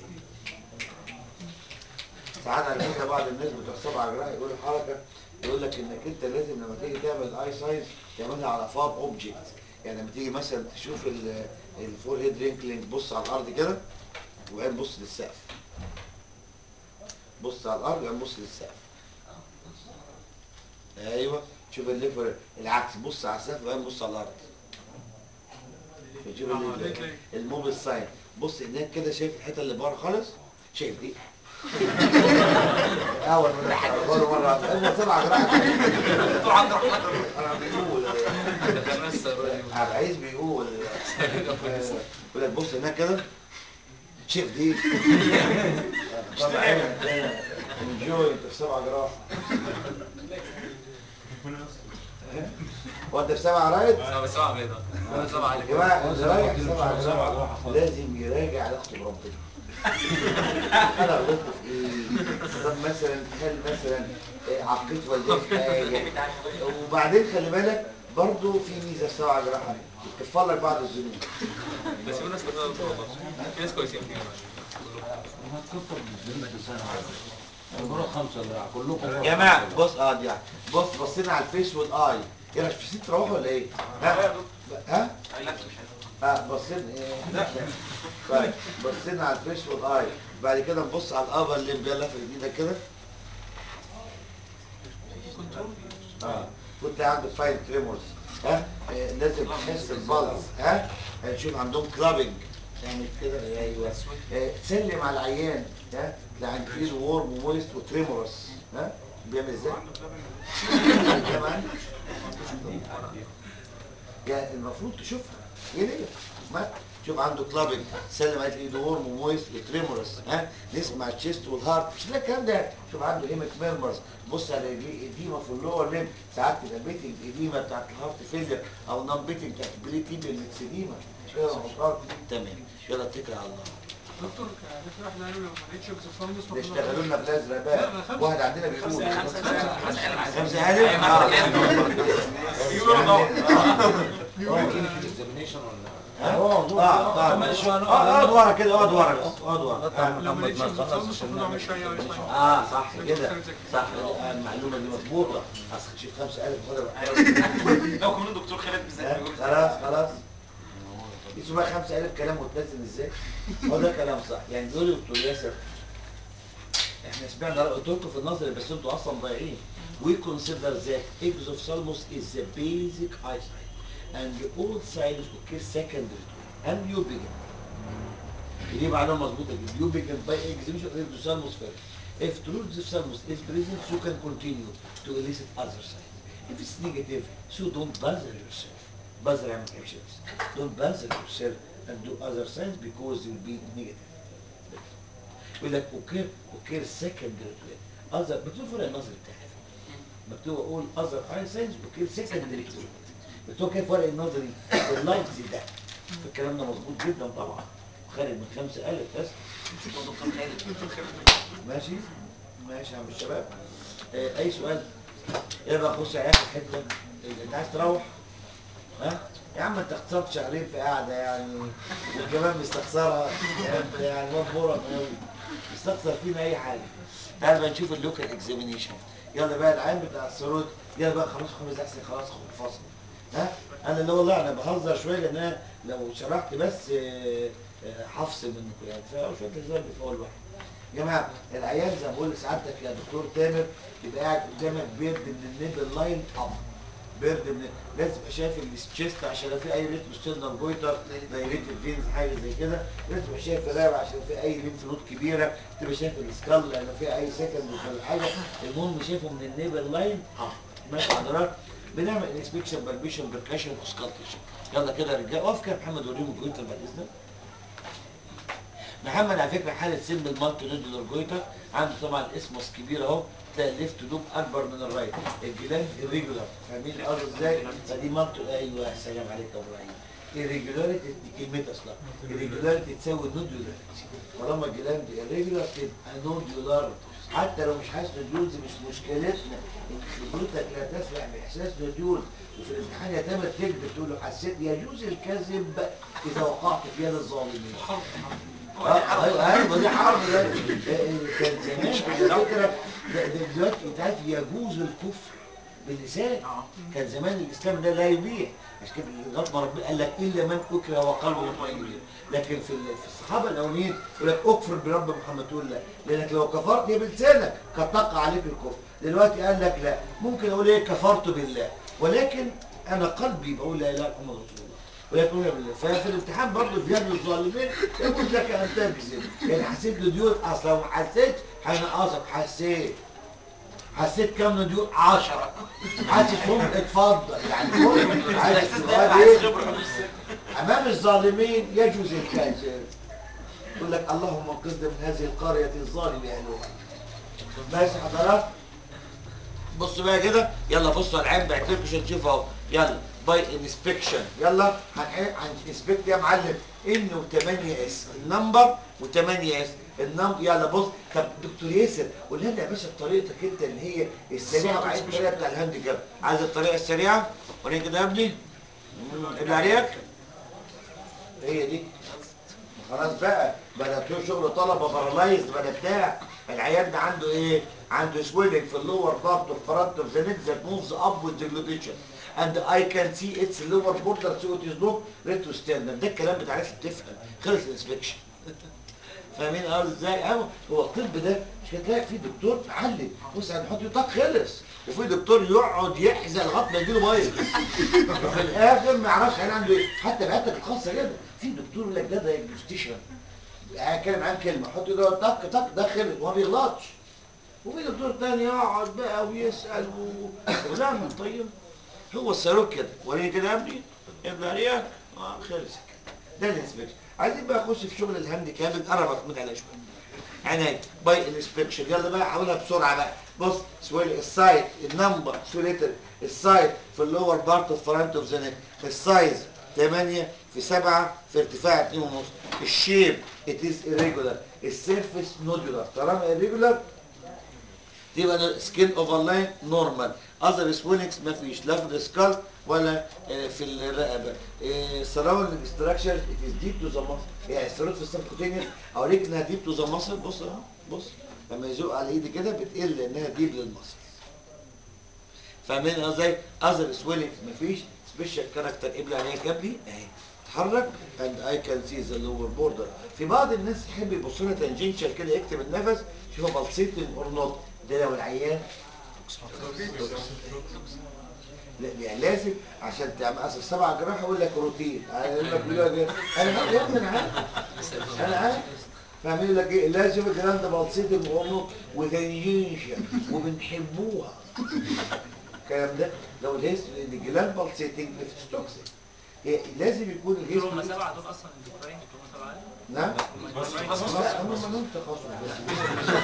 ساعات على فكره بعض الناس بتوع سبع جراح يقول الحركه يقول لك انك انت لازم لما تيجي تعمل اي سايز تعملها على فاب اوبجكت يعني لما تيجي مثلا تشوف الفور هيد رينكلينج بص على الارض كده وبعدين بص للسقف بص على الارض وبعدين بص للسقف ايوه شوف الليفر العكس بص على السقف وبعدين بص على الارض شوف ال- الموبل ساين بص هناك كده شايف الحته اللي بره خالص شايف دي اول مره اول مره اول سبع جراح انا بيقول ده بس عبد العزيز بيقول يقول لك بص هناك كده شايف دي طلع عينك انجوي انت في سبع جراح هو انت في سبع رايد؟ سبعة سبعة بيضة سبعة يا عليك جماعه اللي رايح سبع جراح لازم يراجع علاقته بربنا انا غلطت في ايه؟ طب مثلا هل مثلا إيه، عقيت والدتي في حاجه وبعدين خلي بالك برضه في ميزه في سبع جراح بتكفر لك بعض الذنوب بس في ناس كده والله في ناس كويسين فيها ما تكتر بالذنب سنة انا بروح خمسة دراع كلكم يا جماعه بص اه دي بص بصينا على الفيس والاي ايه رايك في ست تروحوا ولا ايه؟ ها؟ ها؟ اه بصينا ايه؟ طيب بصينا على الفيس والاي بعد كده نبص على الابر اللي مجلة في ايدك كده اه كنت عنده فاين تريمورز ها آه، لازم تحس البلس ها هنشوف عندهم كلابنج تعمل كده ايوه آه، تسلم على العيان ها تلاقي عنده فيه وورم ومويست وتريمورس ها بيعمل ازاي؟ كمان يعني المفروض تشوفها ايه ليه؟ ما شوف عنده كلابنج سلم على ايده وورم ومويست وتريمورس ها نسمع الشيست والهارت مش ده الكلام ده شوف عنده هيمك ميرمرز بص على رجليه اديما في اللور ليم ساعات تبقى بيتنج اديما بتاعت الهارت فيلير او نون بيتنج بتاعت البريتيبيال ميكسيديما مش كده يا مصطفى؟ تمام يلا اتكل على الله دكتور في واحد قال له لو ما لقيتش اكسفامبس بيشتغلوا لنا بلازرة بقى لا، خمسة. واحد عندنا بيقول خمسة ألف. خمسة ألف يقولوا اه اكزامينيشن ولا اه اه اه ماشي، أنا- اه اقعد ورا كده اقعد ورا بس اقعد ورا آه. لو ما لقيتش محمد ما اكسفامبس نخلص المفروض اعمل شويه ولا شويه اه صح كده صح آه، المعلومه دي مظبوطه اصل شوف 5000 خدها لو كمان الدكتور خالد بالذات بيقول خلاص خلاص يسمع 5000 كلام متزن ازاي؟ هو ده كلام صح يعني بيقول لي دكتور ياسر احنا سمعنا قلت لكم في النظري بس انتوا اصلا ضايعين we consider that exophthalmos is the basic eyesight and all signs occur secondary to and you begin دي معلومه مظبوطه جدا you begin by exhibition of exophthalmos first if true exophthalmos is present you can continue to elicit other signs if it's negative so don't bother yourself bother يعني ما تحبش don't bother yourself and do other signs because you'll be negative يقول لك اوكي اوكي secondary to it other مكتوب فرق النظر بتاعي مكتوب اقول other eye signs اوكي secondary to it مكتوب كيف فرق النظري اللايتس ده الكلام ده مظبوط جدا طبعا خارج من 5000 بس دكتور خالد ماشي ماشي يا عم الشباب آه، اي سؤال ايه بقى خش على اخر حته انت عايز تروح ها يا عم انت اختصرت شهرين في قاعده يعني وكمان مستخسرها يعني انت يعني مجبورة قوي مستخسر فينا اي حاجه تعال بقى نشوف اللوكال اكزامينيشن يلا بقى العين بتاع السرود يلا بقى خلاص خمس احسن خلاص خد فصل ها انا اللي والله انا بهزر شويه لان انا لو شرحت بس آه، آه، هفصل منكم يعني فشويه هزار بيفوق الواحد يا جماعه العيال زي ما بقول لسعادتك يا دكتور تامر يبقى قاعد قدامك بيرد من النيبل لاين اب بيرد من لازم تبقى شايف الشيست عشان لو في اي ريتم ستيرنال جويتر دايريتد فينز حاجه زي كده لازم تبقى شايف الرقبه عشان في اي ليمف نود كبيره تبقى شايف السكال لان في اي سكند ولا حاجه المهم شايفه من النيبل لاين اب ماشي حضرتك بنعمل انسبكشن بالبيشن بركاشن وسكالتيشن يلا كده يا رجاله اقف كده يا محمد وريهم الجويتر بعد اذنك محمد على فكره حاله سن المالتي نودولار جويتر عنده طبعا اسمس كبير اهو تلاقي الليفت لوب اكبر من الرايت الجلاند irregular فاهمين الارض ازاي فدي مالتي ايوه سلام عليك يا ابراهيم irregularity دي كلمتها اصلا irregularity تساوي نودولار طالما الجلاند irregular تبقى نودولار حتى لو مش حاسس نديول دي مش مشكلتنا ان خبرتك لا تسمح باحساس نديول وفي الامتحان يا تامر تكذب تقول له حسيت يجوز الكذب اذا وقعت في يد الظالمين آه، ايوه ايوه دي حرب ده آه، آه، كان زمان على فكره ده- ده دلوقتي انت عارف يجوز الكفر باللسان كان زمان الاسلام ده لا يبيح عشان كده لغايه ما ربنا قال لك الا من اكره وقلبه مطمئن لكن في ال- في الصحابه الاولين يقول لك اكفر برب محمد تقول لا لانك لو كفرت يا بلسانك قد تقع عليك الكفر دلوقتي قال لك لا ممكن اقول ايه كفرت بالله ولكن انا قلبي بقول لا اله الا محمد رسول الله ويكون بالله ففي الامتحان برضه في يد الظالمين يقول لك ان تكذب يعني حسيت نديول اصلا ما حسيت هينقصك حسيت حسيت كام نديول 10 حاسس هم اتفضل يعني كل عايز السؤال ايه امام الظالمين يجوز الكذب يقول لك اللهم انقذنا من هذه القريه الظالم اهلها ماشي حضرات بصوا بقى كده يلا بصوا على العين بعت لكم عشان تشوفوا اهو يلا باي انسبكشن يلا هنسبكت يا معلم ان و8 اس النمبر و8 اس النمبر يلا بص طب دكتور ياسر قول لنا يا باشا بطريقتك انت اللي هي السريعه وعايز الطريقه بتاع الهانديكاب عايز الطريقه السريعه وريني كده يا ابني اللي عليك هي دي خلاص بقى بدا في شغل طلبه بارالايز بدا بتاع العيان ده عنده ايه عنده سويلنج في اللور بارت اوف فرونت اوف ذا نيك ذات موفز اب وذ ديجلوتيشن اند اي كان سي اتس اللور بوردر سو ات از نوت ريتو ستاندرد ده الكلام بتاع ناس بتفهم خلص الانسبكشن فاهمين قال ازاي اهو هو الطب ده مش هتلاقي فيه دكتور معلم بص هنحط يطاق خلص وفي دكتور يقعد يحزق لغايه ما يجيله بايظ وفي الاخر ما يعرفش هل عنده ايه حتى بعتك الخاصه كده في دكتور يقول لك ده دايجنوستيشن هتكلم عن كلمه حط ده طق طق ده خلص وما بيغلطش وفي دكتور تاني يقعد بقى ويسال و... لا من طيب هو الصاروخ كده وريني كده يا ابني ابن عليك اه خلص كده ده الانسبكشن عايزين بقى نخش في شغل الهاند كامل قربت من على شويه عيني باي انسبكشن يلا بقى حاولها بسرعه بقى بص سويل السايد النمبر سويلتر السايد في اللور بارت اوف فرونت اوف ذا نيك السايز 8 في 7 في ارتفاع 2 ونص الشيب ات از irregular السيرفيس نودولار طالما irregular تبقى سكين اوفرلاين نورمال اذر سوينكس ما فيش لا في السكال ولا آه، في الرقبه سراوند ستراكشر ات از ديب تو ذا ماسل يعني السراوند في السبكوتينيوس اوريك انها ديب تو ذا ماسل بص اهو بص لما يزوق على ايدي كده بتقل انها ديب للماسل فاهمين ازاي اذر سوينكس ما فيش سبيشال كاركتر قبل عليها كابلي اهي اتحرك اند اي كان سي ذا لور بوردر في بعض الناس يحب يبص لها تنجنشال كده يكتب النفس شوفها بلسيتنج اور نوت ده لو العيان لا يعني لازم عشان تعمل اصل سبع جراحه اقول لك روتين اقول لك بيقول لك إيه؟ انا عارف يا ابني انا عارف انا عارف فاعمل لك ايه لازم الجراند بلسيتنج اور نوت وتنجنشال وبنحبوها الكلام ده لو الهيس الجلاند بالسيتنج توكسيك هي لازم يكون الهيس هم سبعه دول اصلا الدكتورين دكتورين سبعه نعم هم لا هم مالهم تخصص بس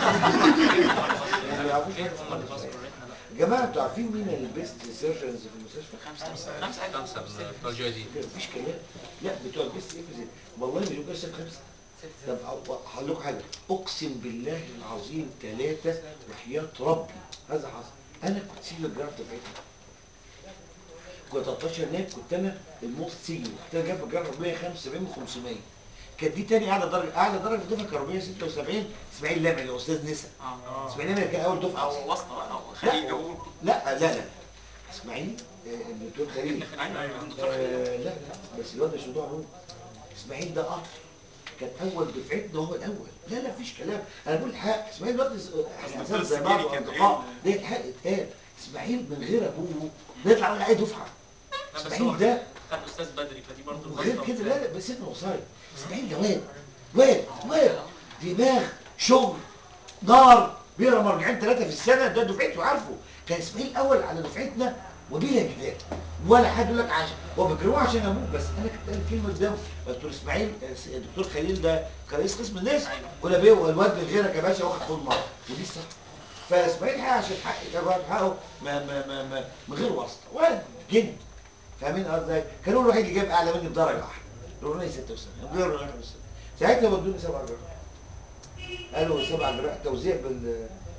ما بيعرفوش ايه حاجة هم اللي خالص. بذكر احنا يا جماعه انتوا عارفين مين البيست سيرجنز في المستشفى؟ خمسه خمسة من بتوع الجوازين مفيش كلام لا بتوع البيست ايه والله مش بيبقى خمسه طب أو- هقول لكم حاجه اقسم بالله العظيم ثلاثه وحياه ربي هذا حصل انا كنت سيل الجرافت بتاعتها كنت 13 هناك كنت انا الموست سينيور كنت انا جايب الجرافت 175 من 500 كانت دي تاني اعلى درجه اعلى درجه في الدفعه كان 476 اسماعيل لامعي الاستاذ نسا اه اسماعيل لامعي كان اول دفعه او واسطه بقى او لا خليج او لا لا لا اسماعيل آه، الدكتور خليل آه، لا لا بس الواد مش موضوع هو اسماعيل ده قطر كان اول دفعتنا هو الاول لا لا مفيش كلام انا بقول الحق اسماعيل الواد احنا اساس زي بعض واصدقاء ده الحق اتقال اسماعيل من غير ابوه نطلع من اي دفعه لا بس اسماعيل هو ده كان استاذ بدري فدي برضه وغير كده لا لا بس ابن وصايا اسماعيل ده واد واد واد دماغ شغل نار بيقرا مرجعين ثلاثه في السنه ده دفعته عارفه كان اسماعيل الاول على دفعتنا وبلا جدال ولا حد يقول لك عشان هو بيكرهوه عشان ابوه بس انا كنت قايل كلمه قدامه دكتور اسماعيل آه، الدكتور خليل ده كان رئيس قسم الناس ولا بيه الواد من غيرك يا باشا واخد طول مره ودي الصح فاسماعيل حقه عشان حق ياخد حقه ما ما ما ما من غير واسطه واد جد فاهمين قصدي ازاي؟ كان هو الوحيد اللي جاب اعلى مني بدرجه واحده يقولوا لي 76 يقولوا لي 76 ساعتها ودوني سبع جراح قالوا سبع جراح توزيع بال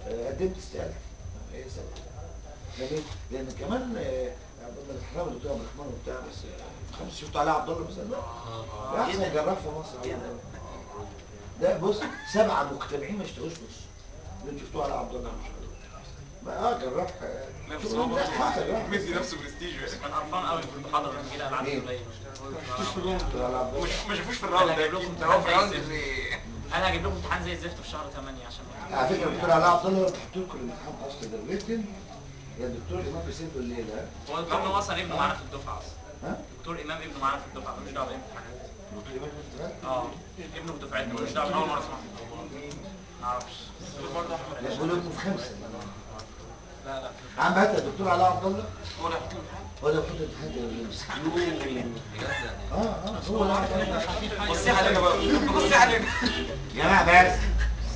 آه، قدمت استقالتي ايه سبب جميل لان كمان آه، عبد الله الحرام اللي بتاع عبد الرحمن وبتاع بس آه، خمس شفت علي عبد الله مثلا ده احسن جراح في مصر عبد الله. ده بص سبعه مجتمعين ما اشتغلوش بص اللي شفتوه على عبد الله ما شاء الله ما اه جراح آه، نفسه شغلهم هو ده برضه حاجه جراح مدي نفسه برستيج يعني. كان قرفان قوي في المحاضره لما جه العاب مين؟ قليل على عبد الله. مش ما شافوش في الراوند أنا ده جايب لكم أكيد. ده هو في امتحان الراوند زي اللي انا هجيب لكم امتحان زي الزفت في شهر 8 عشان على فكره الدكتور علاء عبد الله بحط لكم الامتحان اصلا ده الريتن يا الدكتور امام بيسيبه الليله ها؟ هو الدكتور امام اصلا ابنه معانا في الدفعه اصلا ها؟ دكتور امام ابنه معانا في الدفعه ملوش دعوه بالامتحانات دكتور امام بيسيبه؟ اه ابنه في دفعتنا ملوش دعوه اول مره اسمع ما اعرفش لا بقول ابنه في خمسه لا لا عم هات الدكتور علاء عبد الله هو اللي هيحط الامتحان هو ده بيحط الامتحان اه اه هو ده عبد الله. بصي علينا بقى بصي علينا يا جماعه بس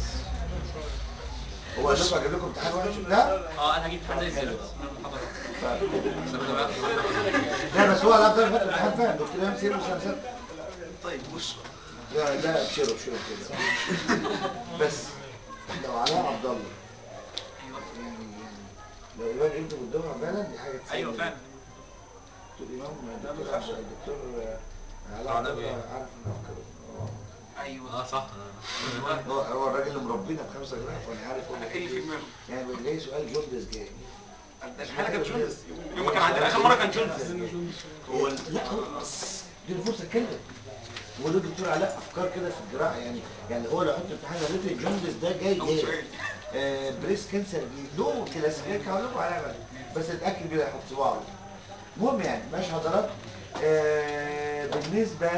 هو قال لكم اجيب لكم امتحان وحش لا اه انا هجيب امتحان زي الزفت من المحاضرات لا بس هو علاء عبد الله بيحط الامتحان فاهم دكتور امام سيبه سنه سنه طيب بص لا لا ابشروا ابشروا كده بس لو علاء عبد الله يعني لو امام ابنه بالدفعه فعلا دي حاجه تسلم ايوه فعلا دكتور امام دكتور عبد- الدكتور علاء عبد الله عارف انه كده ايوه اه صح هو هو الراجل اللي مربينا بخمسه جنيه وانا عارف هو ايه اللي في دماغه يعني جاي سؤال جولدز جاي الحاله كانت جولز يوم ما كان عندنا اخر مره كان جولز هو لا هو بس دي الفرصه اتكلم هو ده الدكتور علاء افكار كده في الجراحه يعني يعني هو لو حط امتحان الريتن جوندس ده جاي أول جاي سؤال. آه بريس كانسر له كلاسيكيه هقول لكم عليها بعد بس اتاكد بيه يحط صباعه المهم يعني ماشي حضرتك آه بالنسبه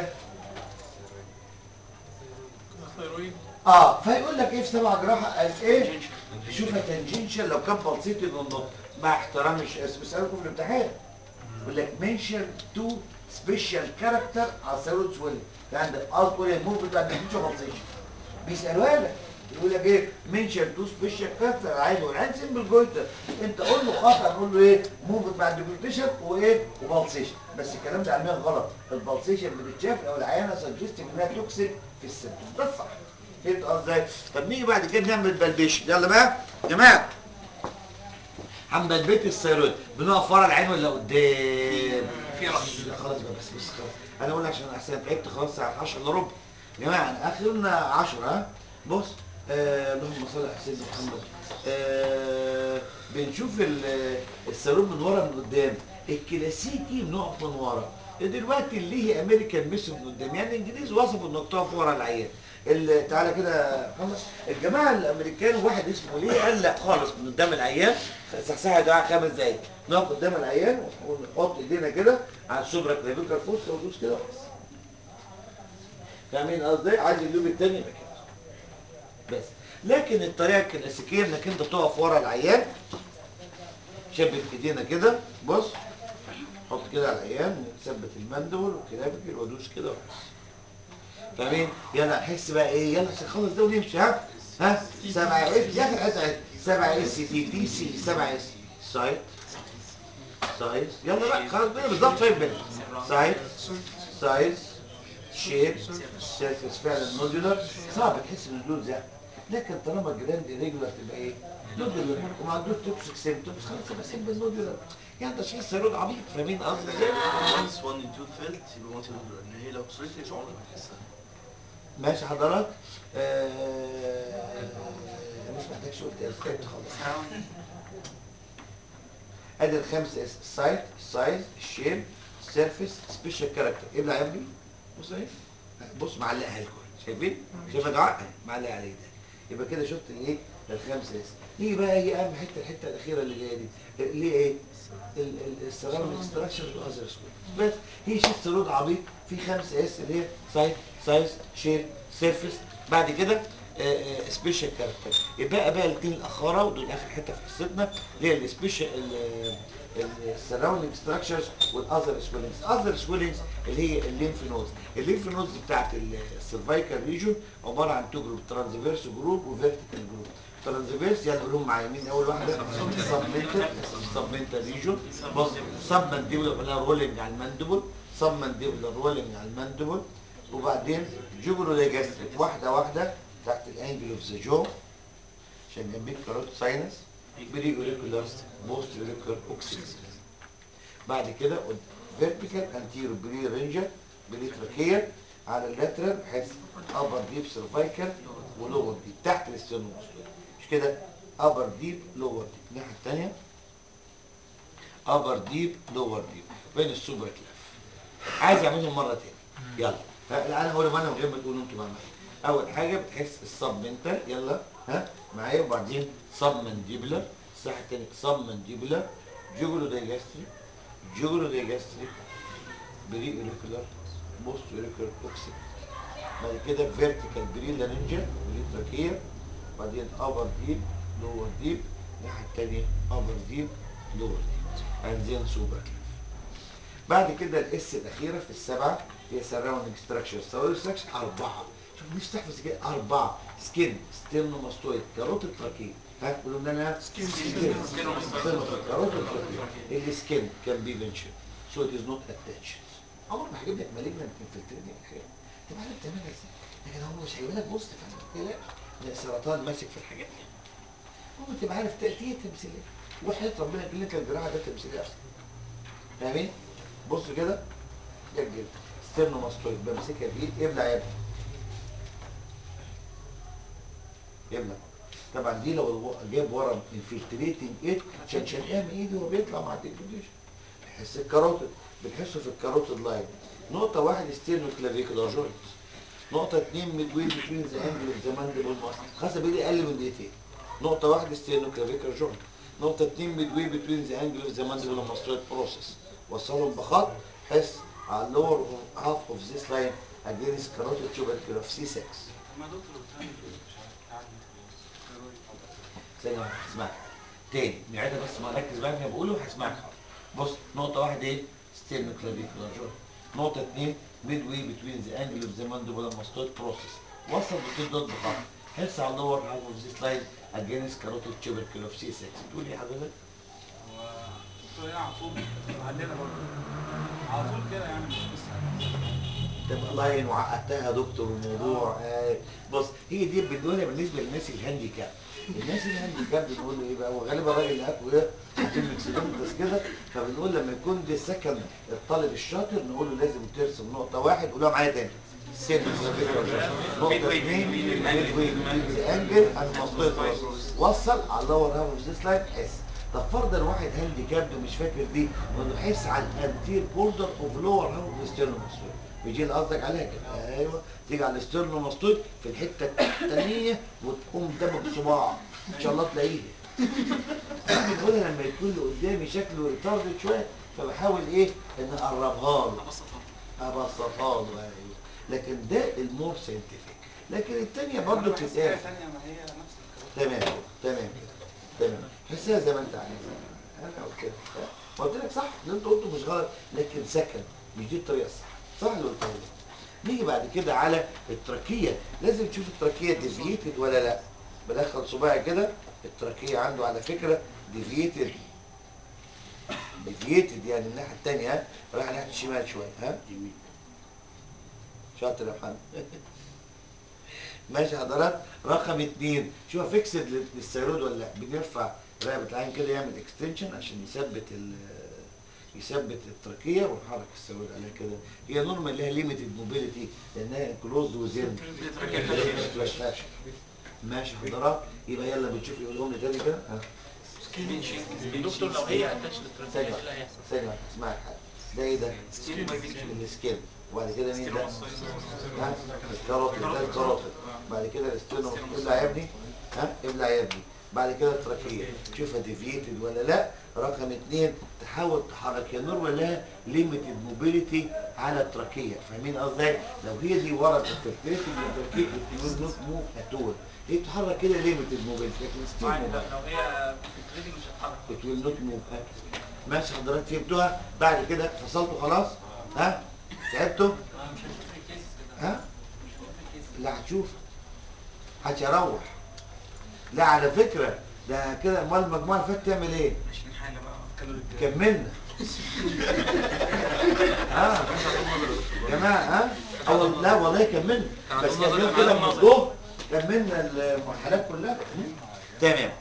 ثيرويد اه فيقول لك ايه في سبع جراحه قال ايه شوفها تنجنشال لو كان بلسيتي النقط مع احترام الاسم بيسالكم في الامتحان يقول لك منشن تو سبيشال كاركتر على سيروت سويل يعني ده قصده ايه الموف بتاع الديفيوجن بلسيشن بيسالوها لك يقول لك ايه منشن تو سبيشال كاركتر عادي والعين سيمبل جويتر انت قول له خطا قول له ايه موف مع الديفيوجن وايه وبلسيشن بس الكلام ده علميا غلط البلسيشن بتتشاف لو العيانه سجستيف انها توكسيك في السيمتوم ده الصح فهمت قصدي ازاي؟ طب نيجي بعد كده نعمل بلبيشن يلا بقى يا جماعه هنبلبت الثيرويد بنقف ورا العين ولا قدام؟ في رش لا خلاص بقى بس بس خلاص انا اقول لك عشان احسن تعبت خلاص الساعه 10 الا ربع يا جماعه أنا اخرنا 10 ها بص آه اللهم صل على سيدنا محمد آه بنشوف ال- الثيرويد من ورا من قدام الكلاسيكي بنقف من ورا دلوقتي اللي هي امريكان ميسو من قدام يعني الانجليز وصفوا انك تقف ورا العيان ال- تعالى كده خلص الجماعه الامريكان واحد اسمه ليه قال لا خالص من قدام العيان صحصحها يا جماعه خمس دقايق نقف قدام العيان ونحط ايدينا كده على السوبرا كلافيكال فوس وندوس كده بس فاهمين قصدي عايز اللوب التاني يبقى كده بس لكن الطريقه الكلاسيكيه انك انت تقف ورا العيان شبك ايدينا كده بص حط كده على العيان ثبت المندول والكلافيكال وادوس كده وبس فاهمين يلا نحس بقى ايه يلا عشان نخلص ده ونمشي ها ها سبعة اس يا اخي حته سبعة اس تي تي سي سبعة اس سايت سايز يلا بقى خلاص بقى بالظبط فاهم بقى سايز سايز شيب سيرفيس فعلا نودولار صعب تحس ان اللود زي لكن طالما الجراند ريجولار تبقى ايه نودولار وما عندوش توكسيك سيمتومز خلاص يبقى سيمبل نودولار يعني تشخيص سيرود عبيط فاهمين قصدي ازاي؟ once one and two felt يبقى موت ان هي لو وصلت لي عمرك ما تحسها ماشي حضرتك آه مش محتاج شغل تاني تعبت خلاص ادي الخمسه اس السايت السايز الشيب السيرفيس سبيشال كاركتر ايه اللي عجبني بص اهي بص معلقها لكم شايفين شايف يا جماعه معلقها عليه ده يبقى كده شفت الايه الخمسه اس نيجي بقى هي اهم حته الحته الاخيره اللي جايه دي اللي هي ايه السيراميك ستراكشر واذر بس هي شيء سرود عبيط في خمسه اس اللي هي سايز سايز شيب سيرفيس بعد كده سبيشال كاركتر يبقى بقى الاثنين الاخره ودول اخر حته في حصتنا اللي هي السبيشال السراوندنج ستراكشرز والاذر سويلنجز الاذر سويلنجز اللي هي الليمف نودز الليمف نودز بتاعت السيرفايكال ريجون عباره عن تو جروب ترانزفيرس جروب وفيرتيكال جروب ترانزفيرس يلا نقولهم معايا مين اول واحده سبمنتال سبمنتال ريجون بص سب مانديبولار رولينج على المانديبل سب مانديبولار رولينج على المانديبل وبعدين جوجلو دايجاستريك واحده واحده تحت الانجل اوف ذا جو عشان جنبيك كاروت ساينس بري اوريكولار بوست اوريكولار اوكسيس بعد كده فيرتيكال انتيرو بري رينجر بري تراكير على اللاترال بحيث ابر ديب سيرفايكال ولور ديب تحت الاسترنوم مش كده ابر ديب لور ديب الناحيه الثانيه ابر ديب لور ديب بين السوبر كلاف عايز اعملهم مره تاني يلا ها، انا هقولهم انا من غير ما تقولوا انتوا معايا اول حاجه بتحس الصب منتال يلا ها معايا وبعدين صب مانديبولار الساحه الثانيه صب مانديبولار جوجلو دايجاستري جوجلو دايجاستري بري اوريكولار بوست اوريكولار اوكسيد بعد كده فيرتيكال بري لارنجا بري تراكيه بعدين ابر ديب لور ديب الناحيه الثانيه ابر ديب لور ديب عندنا سوبر كلاف بعد كده الاس الاخيره في السبعه هي سراوندنج ستراكشر سراوندنج ستراكشر اربعه شوف نفسي تحفظ كده اربعه سكين ستيرنوماستويد كاروت التراكيه ها قولوا لنا سكين سكين كاروت التراكيه السكين كان بي منشن سو ات از نوت اتاتشد عمر ما هجيب لك مالجنت انفلتريتنج حاجه انت عارف تعملها ازاي لكن هو مش هيجيب لك بوست فعلا لا لا السرطان ماسك في الحاجات دي هو تبقى عارف تأتية تمثيلية وحياة ربنا كلينيكال الجراحة ده تمثيلية أصلا فاهمين؟ بص كده جلجل ستيرنو ماستويد بمسكها بايد ابلع يا ابني ابلع طبعا دي لو الو- جاب ورم انفلتريتنج ايد عشان شنقها من ايدي وهو بيطلع مع الديكوديشن بنحس الكاروتيد بنحسه في الكاروتيد لاين نقطة واحد ستيرنو كلافيكولار جوينت نقطة اتنين ميدوي بتوين ذا انجل اوف ذا ماندبل خاصة بايدي اقل من دقيقتين نقطة واحدة ستيرنو كلافيكولار جوينت نقطة اتنين ميدوي بتوين ذا انجل اوف ذا ماندبل ماستويد بروسيس وصلهم بخط حس على اللور هاف اوف ذيس لاين اجينست كاروتيد تيوبركل في سي 6 ما دكتور بتعمل مش عارف ثانية واحدة اسمعك تاني نعيدها بس ما ركز بقى في اللي بقوله هسمعك بص نقطة واحدة ايه ستيرنو كلافيكولار جوينت نقطة اتنين ميد واي بتوين ذا انجل اوف ذا ماندبل ماستويد بروسيس وصل بتوين دوت بخط حس على اللور هاف اوف ذيس لاين اجينست كاروتيد تيوبركل في سي 6 تقول ايه حضرتك؟ هو دكتور ايه على طول عندنا برضه على طول كده يعني مش لسه طب الله يعين وعقدتها يا دكتور الموضوع آه بص هي دي بنقولها بالنسبه للناس الهاندي كاب الناس الهاندي كاب بنقول له ايه بقى وغالبا الراجل اللي اكله ايه عشان اكسبيرمنتس كده فبنقول لما يكون ده سكن الطالب الشاطر نقول له لازم ترسم نقطه واحد قولها معايا تاني سن نقطه اثنين ميدوي انجل المسطوط وصل على اللور هاف اوف ذيس لاين اس طب فرضا واحد هاندي كاب ومش فاكر دي نقول له حس على الانتير بوردر اوف لور هاف اوف ستيرنوماستويد بيجي اللي قصدك عليها كده ايوه تيجي على الاسترنوماستويد في الحته الثانيه وتقوم دمك بصباع ان شاء الله تلاقيه بنقولها لما يكون اللي قدامي شكله ريتاردد شويه فبحاول ايه ان اقربها له ابسطها له ايوه لكن ده المور ساينتفك لكن الثانيه برضه حاجه بتتقال ثانيه ما هي نفس الكلام تمام تمام كده تمام حسها زي ما انت عايز انا قلت لك ما قلت لك صح اللي انت قلته مش غلط لكن سكن مش دي الطريقه الصح صح اللي قلته لك نيجي بعد كده على التراكيه لازم تشوف التراكيه ديفييتد ولا لا بدخل صباعي كده التراكيه عنده على فكره ديفييتد ديفييتد يعني الناحيه الثانيه ها رايح ناحيه الشمال شويه ها شاطر يا محمد ماشي حضرات رقم اتنين شوف فيكسد للثيرويد ولا لا بنرفع رقبه العين كده يعمل اكستنشن عشان يثبت ال يثبت التركيه ونحرك الثيرويد عليها كده هي نورمال لها ليميتد موبيليتي لانها كلوز وزين ماشي حضرات يبقى يلا بنشوف يقولهم لي تاني كده ها دكتور لو هي اتاتش ثانية للترانسفير ايه واحدة، اللي هيحصل؟ ثانية واحدة، اسمعك حاجة ده ايه ده؟ السكين وبعد كده مين ده؟ ها؟ الكاروتيد ده الكاروتيد بعد كده الاستينو ابلع يا ابني ها؟ ابلع يا ابني بعد كده التراكية شوفها ديفييتد ولا لا رقم اثنين تحاول تحرك يا نور ولا ليميتد موبيليتي على التراكية فاهمين قصدي؟ لو هي دي ورا الفلتريتنج التراكية بتقول نوت موف اتول هي بتتحرك كده ليميتد موبيليتي لكن ستيل معايا، لو لو هي فلتريتنج مش هتتحرك it will not move أكل. ماشي حضرتك فهمتوها بعد كده فصلتوا خلاص ها تعبتوا أنا مش هنشوف الكيس كده ها مش هنشوف الكيس لا هتشوف هتروح لا على فكرة ده كده امال المجموعة اللي فاتت تعمل ايه 20 حاجه بقى كالوري كملنا ها جماعة ها أول لا والله كملنا بس كملنا كده من الظهر كملنا المرحلات كلها تمام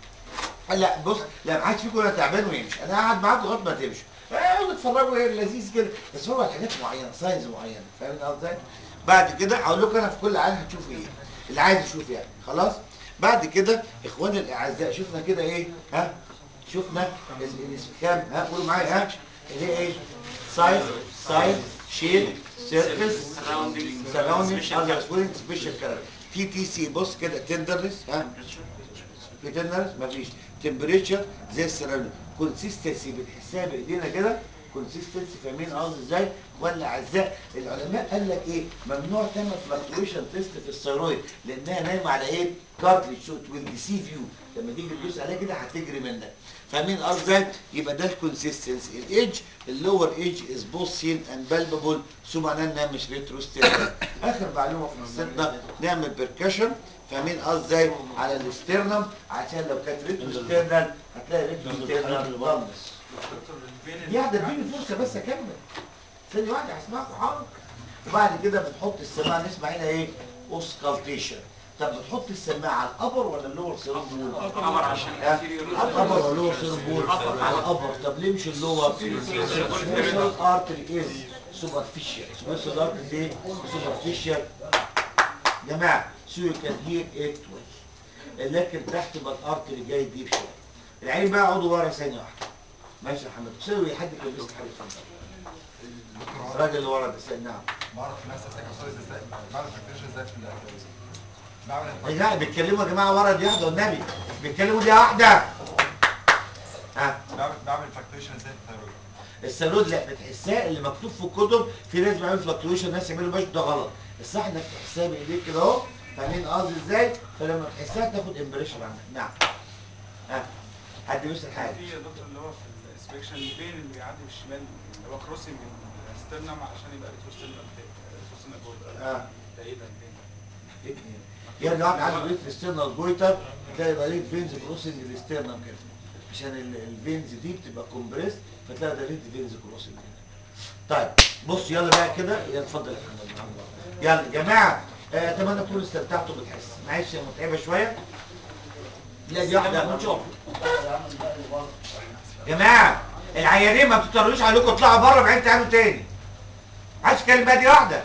لا بص لا ما حدش فيكم ولا تعبان ويمشي انا قاعد معاكم لغايه ما تمشوا اقعدوا اتفرجوا ايه لذيذ كده بس هو حاجات معينه سايز معينه فاهم قصدي بعد كده هقول لكم انا في كل عيال هتشوفوا ايه اللي عايز يشوف يعني خلاص بعد كده اخواني الاعزاء شفنا كده ايه ها شفنا ال- ال- كام ها قولوا معايا ها اللي هي ايه سايز سايز شيب سيرفيس سراوندينج اذر سوينج سبيشال كلام في تي سي بص كده تندرنس ها في تندرنس مفيش تمبريتشر زي السيراميك كونسيستنسي بنحسها بايدينا كده كونسيستنسي فاهمين قصدي ازاي ولا اعزاء العلماء قال لك ايه ممنوع تعمل فلكتويشن تيست في الثيرويد لانها نايمه على ايه كارتليج شوت ويل ديسيف يو لما تيجي تدوس عليها كده هتجري منك فاهمين قصدي ازاي يبقى ده الكونسيستنسي الايدج اللور ايدج از بوث سين اند بالبابل ثم معناه انها مش ريتروستيرنال اخر معلومه في قصتنا نعمل بيركشن فاهمين قصدي ازاي على الاسترنم عشان لو كانت ريتروستيرنال هتلاقي ريتروستيرنال ضمس دي واحده اديني فرصه بس اكمل ثانيه واحده هسمعكم حاضر وبعد كده بنحط السماعه نسمع هنا ايه اوسكالتيشن طب بتحط السماعه على الابر ولا اللور سيربول الابر عشان على الابر ولا اللور سيربول على الابر طب ليه مش اللور سبيشال ارتري از سوبرفيشال سبيشال ارتري ايه سوبرفيشال جماعه سو يو كان هير ات لكن تحت بقى الارتري جاي ديب شويه العين بقى اقعدوا ورا ثانيه واحده ماشي يا حمد سوي حد كان بيسال حاجه اتفضل الراجل اللي ورا ده سأل نعم بعرف الناس تتكسر ازاي بعرف اكتشف ازاي في الاكل بعمل يا جماعه بيتكلموا يا جماعه ورا دي واحده والنبي بيتكلموا دي واحده ها بعمل بعمل فاكتوريشن ازاي في الثيرويد السالود لا بتحسها اللي مكتوب في الكتب في ناس بيعملوا فلكتويشن ناس يعملوا باش ده غلط الصح انك تحسها بايديك كده اهو فاهمين قصدي ازاي فلما تحسها تاخد امبريشن عنها نعم ها حد بيسال حاجه في يا دكتور اللي هو في الاسبكشن الفين اللي بيعدي بالشمال اللي هو كروسنج السترنم علشان يبقى ريتروسترنم ريتروسترنم جول اه ده ايه ده فين؟ يعني واحد عنده ريت في السترنال جويتر تلاقي يبقى ليه فينز كروسنج الاسترنم كده عشان ال- الفينز دي بتبقى كومبريس فتلاقي ده ريت فينز كروسنج طيب بص يلا بقى كده يلا اتفضل يا فندم يلا يا جماعه آه، اتمنى تكونوا استمتعتوا بالحصه معلش هي متعبه شويه لا دي واحده هنشوف جماعه العيانين ما بتضطروش عليكم اطلعوا بره بعدين تعالوا تاني عايز اتكلم بقى دي واحده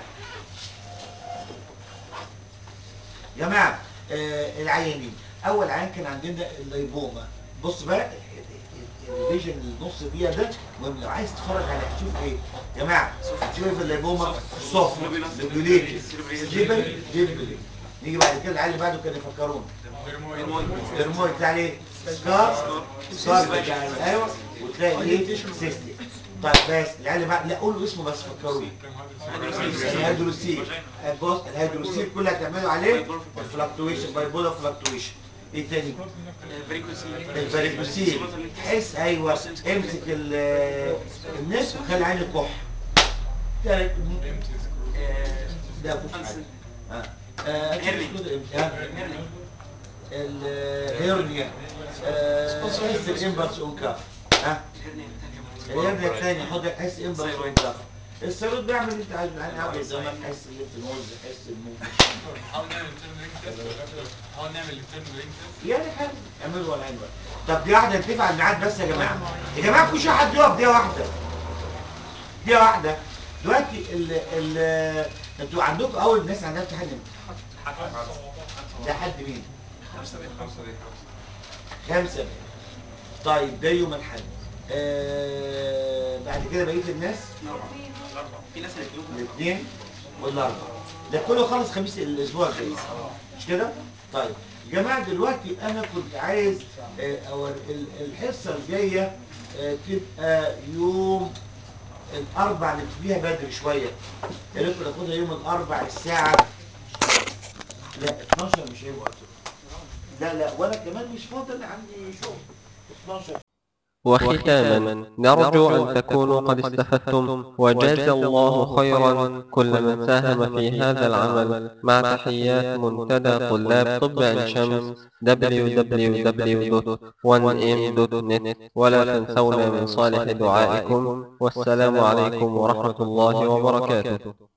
جماعه آه العيانين اول عيان كان عندنا الليبوما بص بقى الفيجن النص دقيقه ده مهم لو عايز تتفرج على هتشوف ايه يا جماعه شوف الليبوما صوف لوبيليتس سليبل ديبلي نيجي بعد كده العيال اللي بعده كانوا يفكرونا درمويد بتاع ايه سكار سكار بتاع ايوه وتلاقي ايه سيستيك طيب بس العيال اللي بعد لا قول له اسمه بس فكروني الهيدروسيل بص الهيدروسيل كلها تعملوا عليه الفلكتويشن باي بولا فلكتويشن ايه تاني الفاريكوسيل تحس ايوه امسك ال- الناس وخلي عين الكح تالت ده مفيش حاجه اه آه، هيرني. آه. الهيرنيا تحس الامبرس اونكاف ها الهيرنيا الثاني حط حس امبرس اونكاف السيروت بيعمل اللي انت عايزه يعني عاوز زي ما تحس الليمف نوز تحس الموز نحاول نعمل التيرن رينج تيست نحاول نعمل التيرن رينج تيست يعني حلو اعملوا ولا حلوه طب دي واحده نتفق على الميعاد بس يا جماعه يا جماعه كل شويه حد يقف دقيقه واحده دقيقه واحده دلوقتي ال ال انتوا عندكم اول ناس عندها امتحان امتى؟ ده حد مين؟ خمسة دي خمسة دي خمسة بقى. طيب ده يوم الحد آه بعد كده بقيه الناس في ناس الاثنين الاثنين والاربعاء ده كله خلص خميس الاسبوع الجاي مش كده طيب يا جماعه دلوقتي انا كنت عايز آه، أو ال- الحصه الجايه آه، تبقى يوم الاربع نبتديها بدري شويه يا ريت ناخدها يوم الاربع الساعه لا 12 مش هيبقى وقت لا لا وانا كمان مش فاضل عندي شغل 12 وختاما نرجو أن تكونوا قد استفدتم وجاز الله خيرا كل من ساهم في هذا العمل مع تحيات منتدى طلاب طب عين شمس www.1m.net ولا تنسونا من صالح دعائكم والسلام عليكم ورحمة الله وبركاته